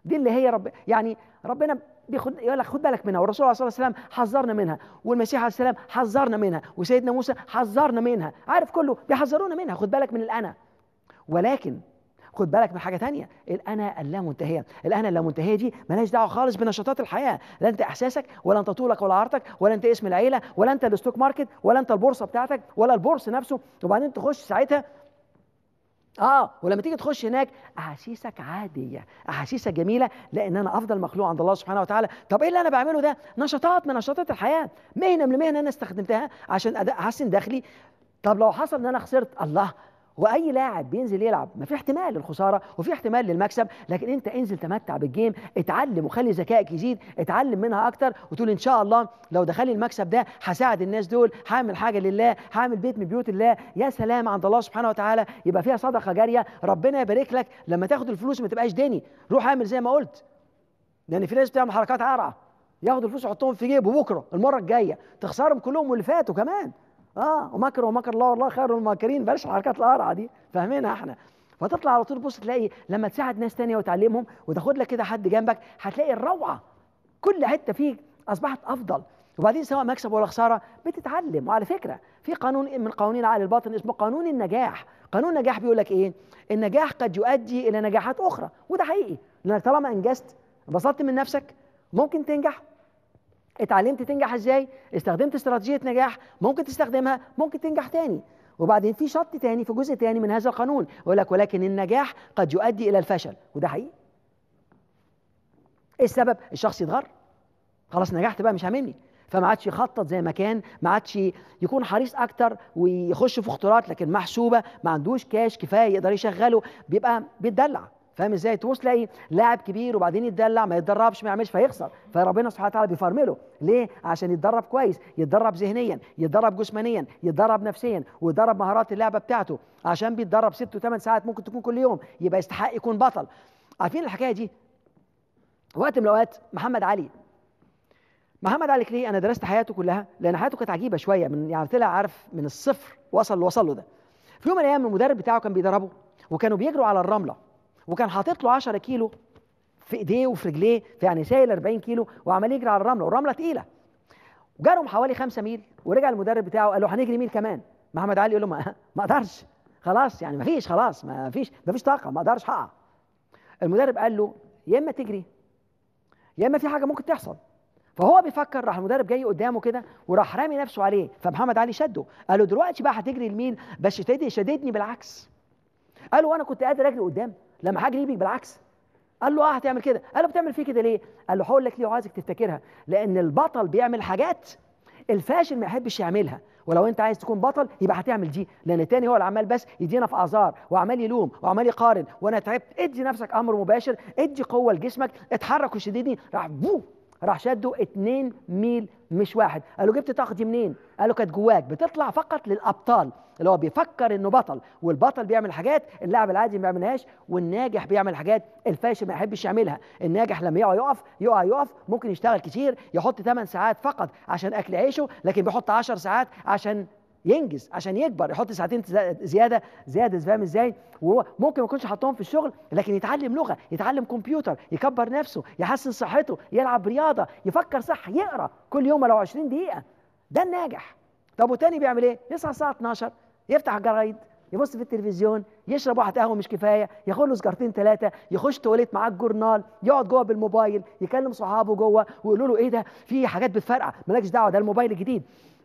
دي اللي هي رب يعني ربنا بياخد يقول لك خد بالك منها والرسول صلى الله عليه وسلم حذرنا منها والمسيح عليه السلام حذرنا منها وسيدنا موسى حذرنا منها عارف كله بيحذرونا منها خد بالك من الانا ولكن خد بالك من حاجه تانية الانا اللامنتهيه الانا اللامنتهيه دي مالهاش دعوه خالص بنشاطات الحياه لا انت احساسك ولا انت طولك ولا عرضك ولا انت اسم العيله ولا انت الستوك ماركت ولا انت البورصه بتاعتك ولا البورس نفسه وبعدين تخش ساعتها اه ولما تيجي تخش هناك احاسيسك عاديه احاسيسك جميله لان انا افضل مخلوق عند الله سبحانه وتعالى طب ايه اللي انا بعمله ده نشاطات من نشاطات الحياه مهنه من المهن انا استخدمتها عشان احسن دخلي طب لو حصل ان انا خسرت الله واي لاعب بينزل يلعب ما في احتمال للخساره وفي احتمال للمكسب لكن انت انزل تمتع بالجيم اتعلم وخلي ذكائك يزيد اتعلم منها اكتر وتقول ان شاء الله لو دخل المكسب ده هساعد الناس دول هعمل حاجه لله هعمل بيت من بيوت الله يا سلام عند الله سبحانه وتعالى يبقى فيها صدقه جاريه ربنا يبارك لك لما تاخد الفلوس ما تبقاش ديني روح اعمل زي ما قلت لان في ناس بتعمل حركات عرعه ياخدوا الفلوس يحطهم في جيبه بكره المره الجايه تخسرهم كلهم واللي فاتوا كمان اه ومكر ومكر الله والله خير الماكرين بلاش الحركات القرعه دي فاهمينها احنا فتطلع على طول بص تلاقي لما تساعد ناس تانية وتعلمهم وتاخد لك كده حد جنبك هتلاقي الروعه كل حته فيك اصبحت افضل وبعدين سواء مكسب ولا خساره بتتعلم وعلى فكره في قانون من قوانين عقل الباطن اسمه قانون النجاح قانون النجاح بيقول لك ايه النجاح قد يؤدي الى نجاحات اخرى وده حقيقي لانك طالما انجزت انبسطت من نفسك ممكن تنجح اتعلمت تنجح ازاي استخدمت استراتيجيه نجاح ممكن تستخدمها ممكن تنجح تاني وبعدين في شرط تاني في جزء تاني من هذا القانون يقول لك ولكن النجاح قد يؤدي الى الفشل وده حقيقي ايه السبب الشخص يتغر خلاص نجحت بقى مش هاممني فما عادش يخطط زي ما كان ما عادش يكون حريص اكتر ويخش في خطورات لكن محسوبه ما عندوش كاش كفايه يقدر يشغله بيبقى بيتدلع فاهم ازاي تبص تلاقي لاعب كبير وبعدين يتدلع ما يتدربش ما يعملش فيخسر فربنا سبحانه وتعالى بيفرمله ليه عشان يتدرب كويس يتدرب ذهنيا يتدرب جسمانيا يتدرب نفسيا ويتدرب مهارات اللعبه بتاعته عشان بيتدرب ست وثمان ساعات ممكن تكون كل يوم يبقى يستحق يكون بطل عارفين الحكايه دي وقت من الاوقات محمد علي محمد علي كلي انا درست حياته كلها لان حياته كانت عجيبه شويه من يعني طلع عارف من الصفر وصل اللي وصل له ده في يوم من الايام المدرب بتاعه كان بيدربه وكانوا بيجروا على الرمله وكان حاطط له 10 كيلو في ايديه وفي رجليه يعني سايل 40 كيلو وعمال يجري على الرمله والرمله تقيله وجارهم حوالي 5 ميل ورجع المدرب بتاعه قال له هنجري ميل كمان محمد علي يقول له ما, ما اقدرش خلاص يعني ما فيش خلاص ما فيش ما فيش طاقه ما اقدرش هقع المدرب قال له يا اما تجري يا اما في حاجه ممكن تحصل فهو بيفكر راح المدرب جاي قدامه كده وراح رامي نفسه عليه فمحمد علي شده قال له دلوقتي بقى هتجري الميل بس شددني بالعكس قال له وانا كنت قادر اجري قدام لما حاجه يجي بالعكس قال له اه هتعمل كده قال له بتعمل فيه كده ليه قال له هقول لك ليه وعايزك تفتكرها لان البطل بيعمل حاجات الفاشل ما يحبش يعملها ولو انت عايز تكون بطل يبقى هتعمل دي لان التاني هو اللي عمال بس يدينا في اعذار وعمال يلوم وعمال يقارن وانا تعبت ادي نفسك امر مباشر ادي قوه لجسمك اتحرك وشددني راح بو راح شده 2 ميل مش واحد قال له جبت الطاقه دي منين قال له كانت جواك بتطلع فقط للابطال اللي هو بيفكر انه بطل والبطل بيعمل حاجات اللاعب العادي ما بيعملهاش والناجح بيعمل حاجات الفاشل ما يحبش يعملها الناجح لما يقع يقف يقع يقف ممكن يشتغل كتير يحط 8 ساعات فقط عشان اكل عيشه لكن بيحط 10 ساعات عشان ينجز عشان يكبر يحط ساعتين زياده زياده فاهم ازاي وهو ممكن ما يكونش حطهم في الشغل لكن يتعلم لغه يتعلم كمبيوتر يكبر نفسه يحسن صحته يلعب رياضه يفكر صح يقرا كل يوم لو 20 دقيقه ده الناجح طب وتاني بيعمل ايه يصحى الساعه 12 يفتح الجرايد يبص في التلفزيون يشرب واحد قهوه مش كفايه ياخد له سجارتين ثلاثه يخش تواليت معاه الجورنال يقعد جوه بالموبايل يكلم صحابه جوه ويقولوا له ايه ده في حاجات بتفرقع مالكش دعوه ده الموبايل الجديد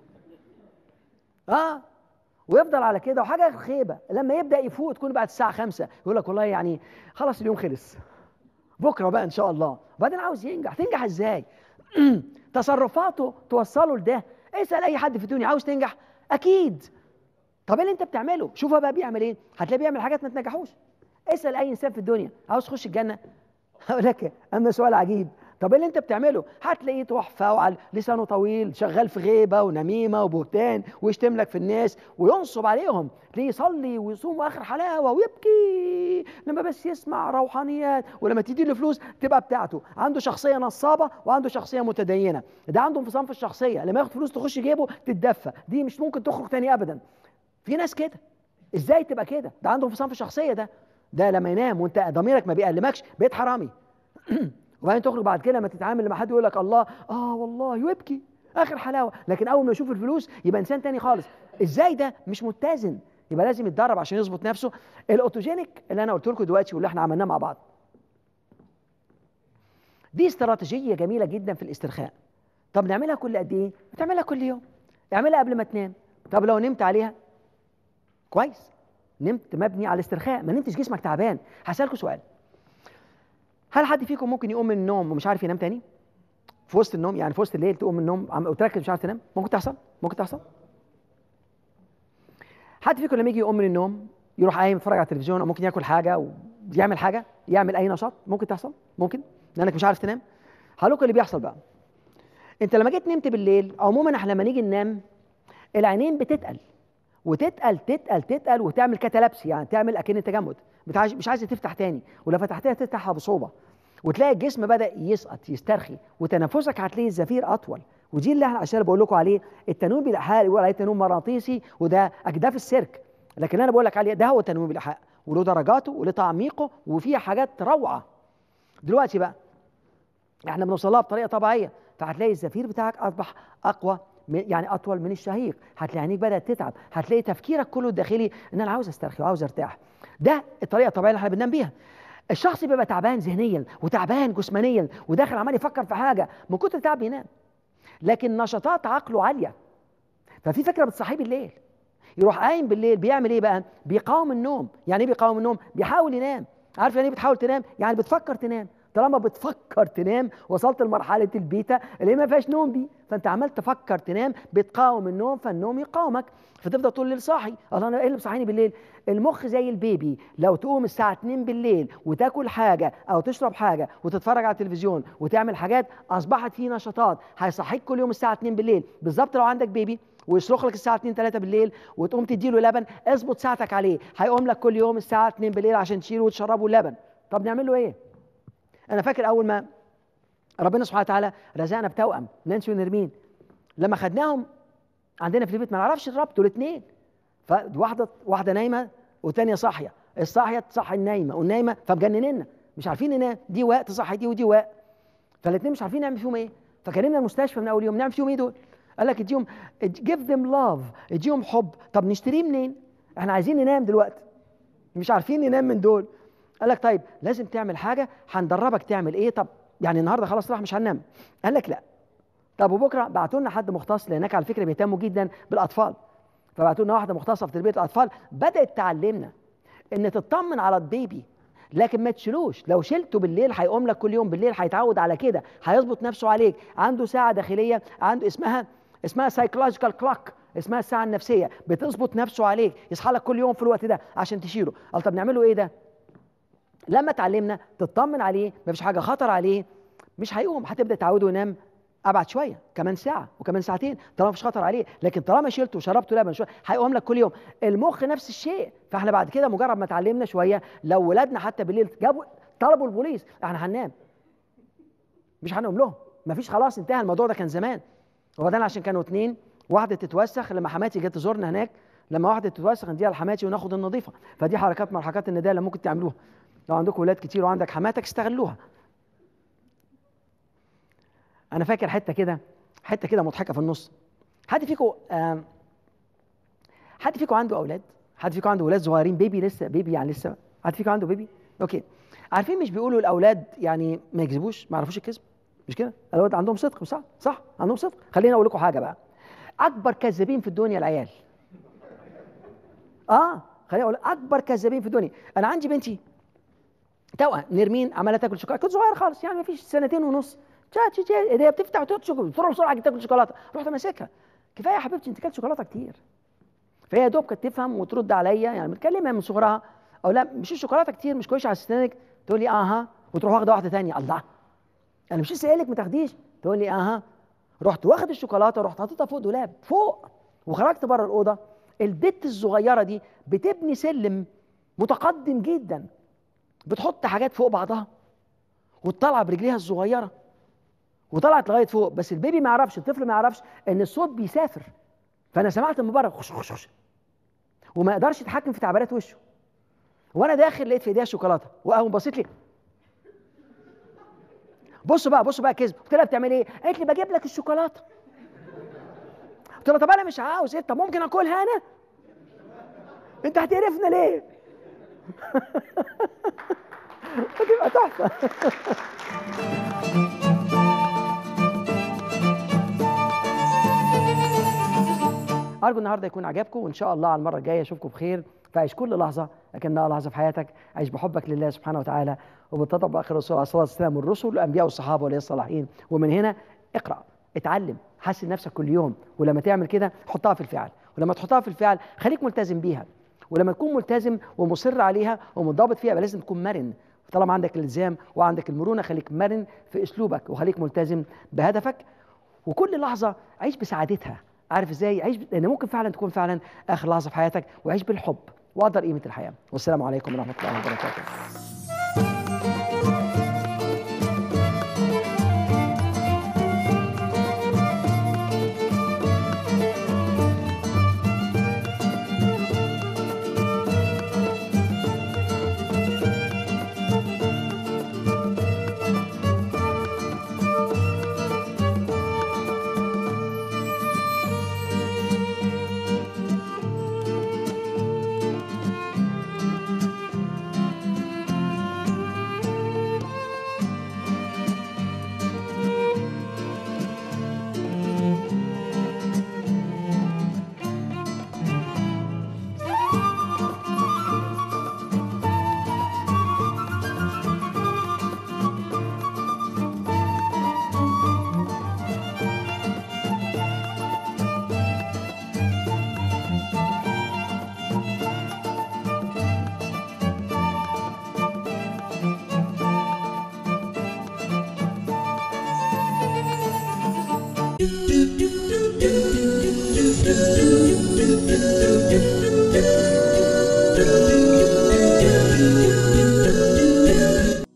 اه ويفضل على كده وحاجه خيبه لما يبدا يفوق تكون بعد الساعه 5 يقول لك والله يعني خلاص اليوم خلص بكره بقى ان شاء الله وبعدين عاوز ينجح تنجح ازاي تصرفاته توصله لده اسال اي حد في الدنيا عاوز تنجح اكيد طب ايه اللي انت بتعمله شوف بقى بيعمل ايه هتلاقيه بيعمل حاجات ما تنجحوش اسال اي انسان في الدنيا عاوز تخش الجنه هقول لك اما سؤال عجيب طب ايه اللي انت بتعمله هتلاقيه تحفه وعلى لسانه طويل شغال في غيبه ونميمه وبهتان ويشتم لك في الناس وينصب عليهم تلاقيه يصلي ويصوم اخر حلاوه ويبكي لما بس يسمع روحانيات ولما تدي له فلوس تبقى بتاعته عنده شخصيه نصابه وعنده شخصيه متدينه ده عنده انفصام في الشخصيه لما ياخد فلوس تخش جيبه تتدفى دي مش ممكن تخرج تاني ابدا في ناس كده ازاي تبقى كده ده عنده انفصام في الشخصيه ده ده لما ينام وانت ضميرك ما بيألمكش بقيت حرامي وبعدين تخرج بعد كده لما تتعامل لما حد يقول لك الله اه والله ويبكي اخر حلاوه لكن اول ما يشوف الفلوس يبقى انسان تاني خالص ازاي ده مش متزن يبقى لازم يتدرب عشان يظبط نفسه الاوتوجينيك اللي انا قلت لكم دلوقتي واللي احنا عملناه مع بعض دي استراتيجيه جميله جدا في الاسترخاء طب نعملها كل قد ايه بتعملها كل يوم اعملها قبل ما تنام طب لو نمت عليها كويس نمت مبني على الاسترخاء ما نمتش جسمك تعبان هسألكوا سؤال هل حد فيكم ممكن يقوم من النوم ومش عارف ينام تاني في وسط النوم يعني في وسط الليل تقوم من النوم وتركز مش عارف تنام ممكن تحصل ممكن تحصل حد فيكم لما يجي يقوم من النوم يروح قايم يتفرج على التلفزيون او ممكن ياكل حاجه ويعمل حاجه يعمل اي نشاط ممكن تحصل ممكن لانك مش عارف تنام هقول لكم اللي بيحصل بقى انت لما جيت نمت بالليل عموما احنا لما نيجي ننام العينين بتتقل وتتقل تتقل تتقل وتعمل كتلبسي يعني تعمل اكن تجمد مش عايزه تفتح تاني ولو فتحتها تفتحها بصعوبه وتلاقي الجسم بدا يسقط يسترخي وتنفسك هتلاقي الزفير اطول ودي اللي احنا عشان بقول لكم عليه التنويم بالاحياء بيقول عليه تنويم مغناطيسي وده اجداف السيرك لكن انا بقول لك عليه ده هو التنويم بالاحياء وله درجاته وله تعميقه وفيه حاجات روعه دلوقتي بقى احنا بنوصلها بطريقه طبيعيه فهتلاقي الزفير بتاعك اصبح اقوى يعني اطول من الشهيق هتلاقي عينيك بدات تتعب هتلاقي تفكيرك كله الداخلي ان انا عاوز استرخي وعاوز ارتاح ده الطريقه الطبيعيه اللي احنا بننام بيها الشخص بيبقى تعبان ذهنيا وتعبان جسمانيا وداخل عمال يفكر في حاجه من كتر التعب بينام لكن نشاطات عقله عاليه ففي فكره بتصحيه بالليل يروح قايم بالليل بيعمل ايه بقى بيقاوم النوم يعني ايه بيقاوم النوم بيحاول ينام عارف يعني ايه بتحاول تنام يعني بتفكر تنام طالما بتفكر تنام وصلت لمرحله البيتا اللي ما فيهاش نوم دي فانت عمال تفكر تنام بتقاوم النوم فالنوم يقاومك فتفضل طول الليل صاحي الله انا ايه اللي بصحيني بالليل المخ زي البيبي لو تقوم الساعه 2 بالليل وتاكل حاجه او تشرب حاجه وتتفرج على التلفزيون وتعمل حاجات اصبحت في نشاطات هيصحيك كل يوم الساعه 2 بالليل بالظبط لو عندك بيبي ويصرخ لك الساعه 2 3 بالليل وتقوم تديله لبن اظبط ساعتك عليه هيقوم لك كل يوم الساعه 2 بالليل عشان تشيله وتشربه اللبن طب نعمل له ايه انا فاكر اول ما ربنا سبحانه وتعالى رزقنا بتوأم نانسي ونرمين لما خدناهم عندنا في البيت ما نعرفش الربط الاثنين فواحده واحده نايمه والثانيه صاحيه الصاحيه تصحي النايمه والنايمه فمجنننا مش عارفين ننام دي واء تصحي دي ودي واء فالاثنين مش عارفين نعمل فيهم ايه فكلمنا المستشفى من اول يوم نعمل فيهم ايه دول قال لك اديهم جيف ذيم لاف اديهم حب طب نشتريه منين احنا عايزين ننام دلوقتي مش عارفين ننام من دول قال لك طيب لازم تعمل حاجه هندربك تعمل ايه طب يعني النهارده خلاص راح مش هننام قال لك لا طب وبكره بعتوا لنا حد مختص لانك على فكره بيهتموا جدا بالاطفال فبعتوا لنا واحده مختصه في تربيه الاطفال بدات تعلمنا ان تطمن على البيبي لكن ما تشيلوش لو شلته بالليل هيقوم لك كل يوم بالليل هيتعود على كده هيظبط نفسه عليك عنده ساعه داخليه عنده اسمها اسمها سايكولوجيكال كلوك اسمها الساعه النفسيه بتظبط نفسه عليك يصحى لك كل يوم في الوقت ده عشان تشيله قال طب نعمله ايه ده لما اتعلمنا تطمن عليه مفيش حاجه خطر عليه مش هيقوم هتبدا تعوده ينام ابعد شويه كمان ساعه وكمان ساعتين طالما مفيش خطر عليه لكن طالما شلته وشربته لبن شويه هيقوم لك كل يوم المخ نفس الشيء فاحنا بعد كده مجرد ما اتعلمنا شويه لو ولادنا حتى بالليل جابوا طلبوا البوليس احنا هننام مش هنقوم لهم مفيش خلاص انتهى الموضوع ده كان زمان وبعدين عشان كانوا اتنين واحده تتوسخ لما حماتي جت تزورنا هناك لما واحده تتوسخ نديها لحماتي وناخد النظيفه فدي حركات من حركات النداء اللي ممكن تعملوها لو عندكم ولاد كتير وعندك حماتك استغلوها انا فاكر حته كده حته كده مضحكه في النص حد فيكم حد فيكم عنده اولاد حد فيكم عنده اولاد صغيرين بيبي لسه بيبي يعني لسه حد فيكم عنده بيبي اوكي عارفين مش بيقولوا الاولاد يعني ما يكذبوش ما يعرفوش الكذب مش كده الاولاد عندهم صدق صح صح عندهم صدق خليني اقول لكم حاجه بقى اكبر كذابين في الدنيا العيال اه خليني اقول اكبر كذابين في الدنيا انا عندي بنتي توأم نرمين عماله تاكل شوكولاته كنت صغير خالص يعني ما فيش سنتين ونص تشا تشا ايديها بتفتح وتاكل شوكولاته بسرعه بسرعه تاكل شوكولاته رحت ماسكها كفايه يا حبيبتي انت كلت شوكولاته كتير فهي يا دوب كانت تفهم وترد عليا يعني بتكلمها من صغرها او لا مش الشوكولاته كتير مش كويسه على اسنانك تقول لي اها وتروح واخده واحده ثانيه الله انا مش لسه قايل لك ما تاخديش تقول لي اها رحت واخد الشوكولاته ورحت حاططها فوق دولاب فوق وخرجت بره الاوضه البت الصغيره دي بتبني سلم متقدم جدا بتحط حاجات فوق بعضها وتطلع برجليها الصغيره وطلعت لغايه فوق بس البيبي ما يعرفش الطفل ما يعرفش ان الصوت بيسافر فانا سمعت من بره خش خش خش وما يقدرش يتحكم في تعبيرات وشه وانا داخل لقيت في ايديها شوكولاته واول بصيت لي بصوا بقى بصوا بقى كذب قلت لها بتعمل ايه قالت لي بجيب لك الشوكولاته قلت لها طب انا مش عاوز ايه طب ممكن اكلها انا انت هتقرفنا ليه هتبقى تحفه ارجو النهارده يكون عجبكم وان شاء الله على المره الجايه اشوفكم بخير فعيش كل لحظه لكنها لحظه في حياتك عيش بحبك لله سبحانه وتعالى وبالتطبع باخر الرسول عليه الصلاه والسلام والرسل والانبياء والصحابه والأولياء الصالحين ومن هنا اقرا اتعلم حسن نفسك كل يوم ولما تعمل كده حطها في الفعل ولما تحطها في الفعل خليك ملتزم بيها ولما تكون ملتزم ومصر عليها ومنضبط فيها يبقى لازم تكون مرن طالما عندك الالزام وعندك المرونه خليك مرن في اسلوبك وخليك ملتزم بهدفك وكل لحظه عيش بسعادتها عارف ازاي عيش لان ممكن فعلا تكون فعلا اخر لحظه في حياتك وعيش بالحب وقدر قيمه الحياه والسلام عليكم ورحمه الله وبركاته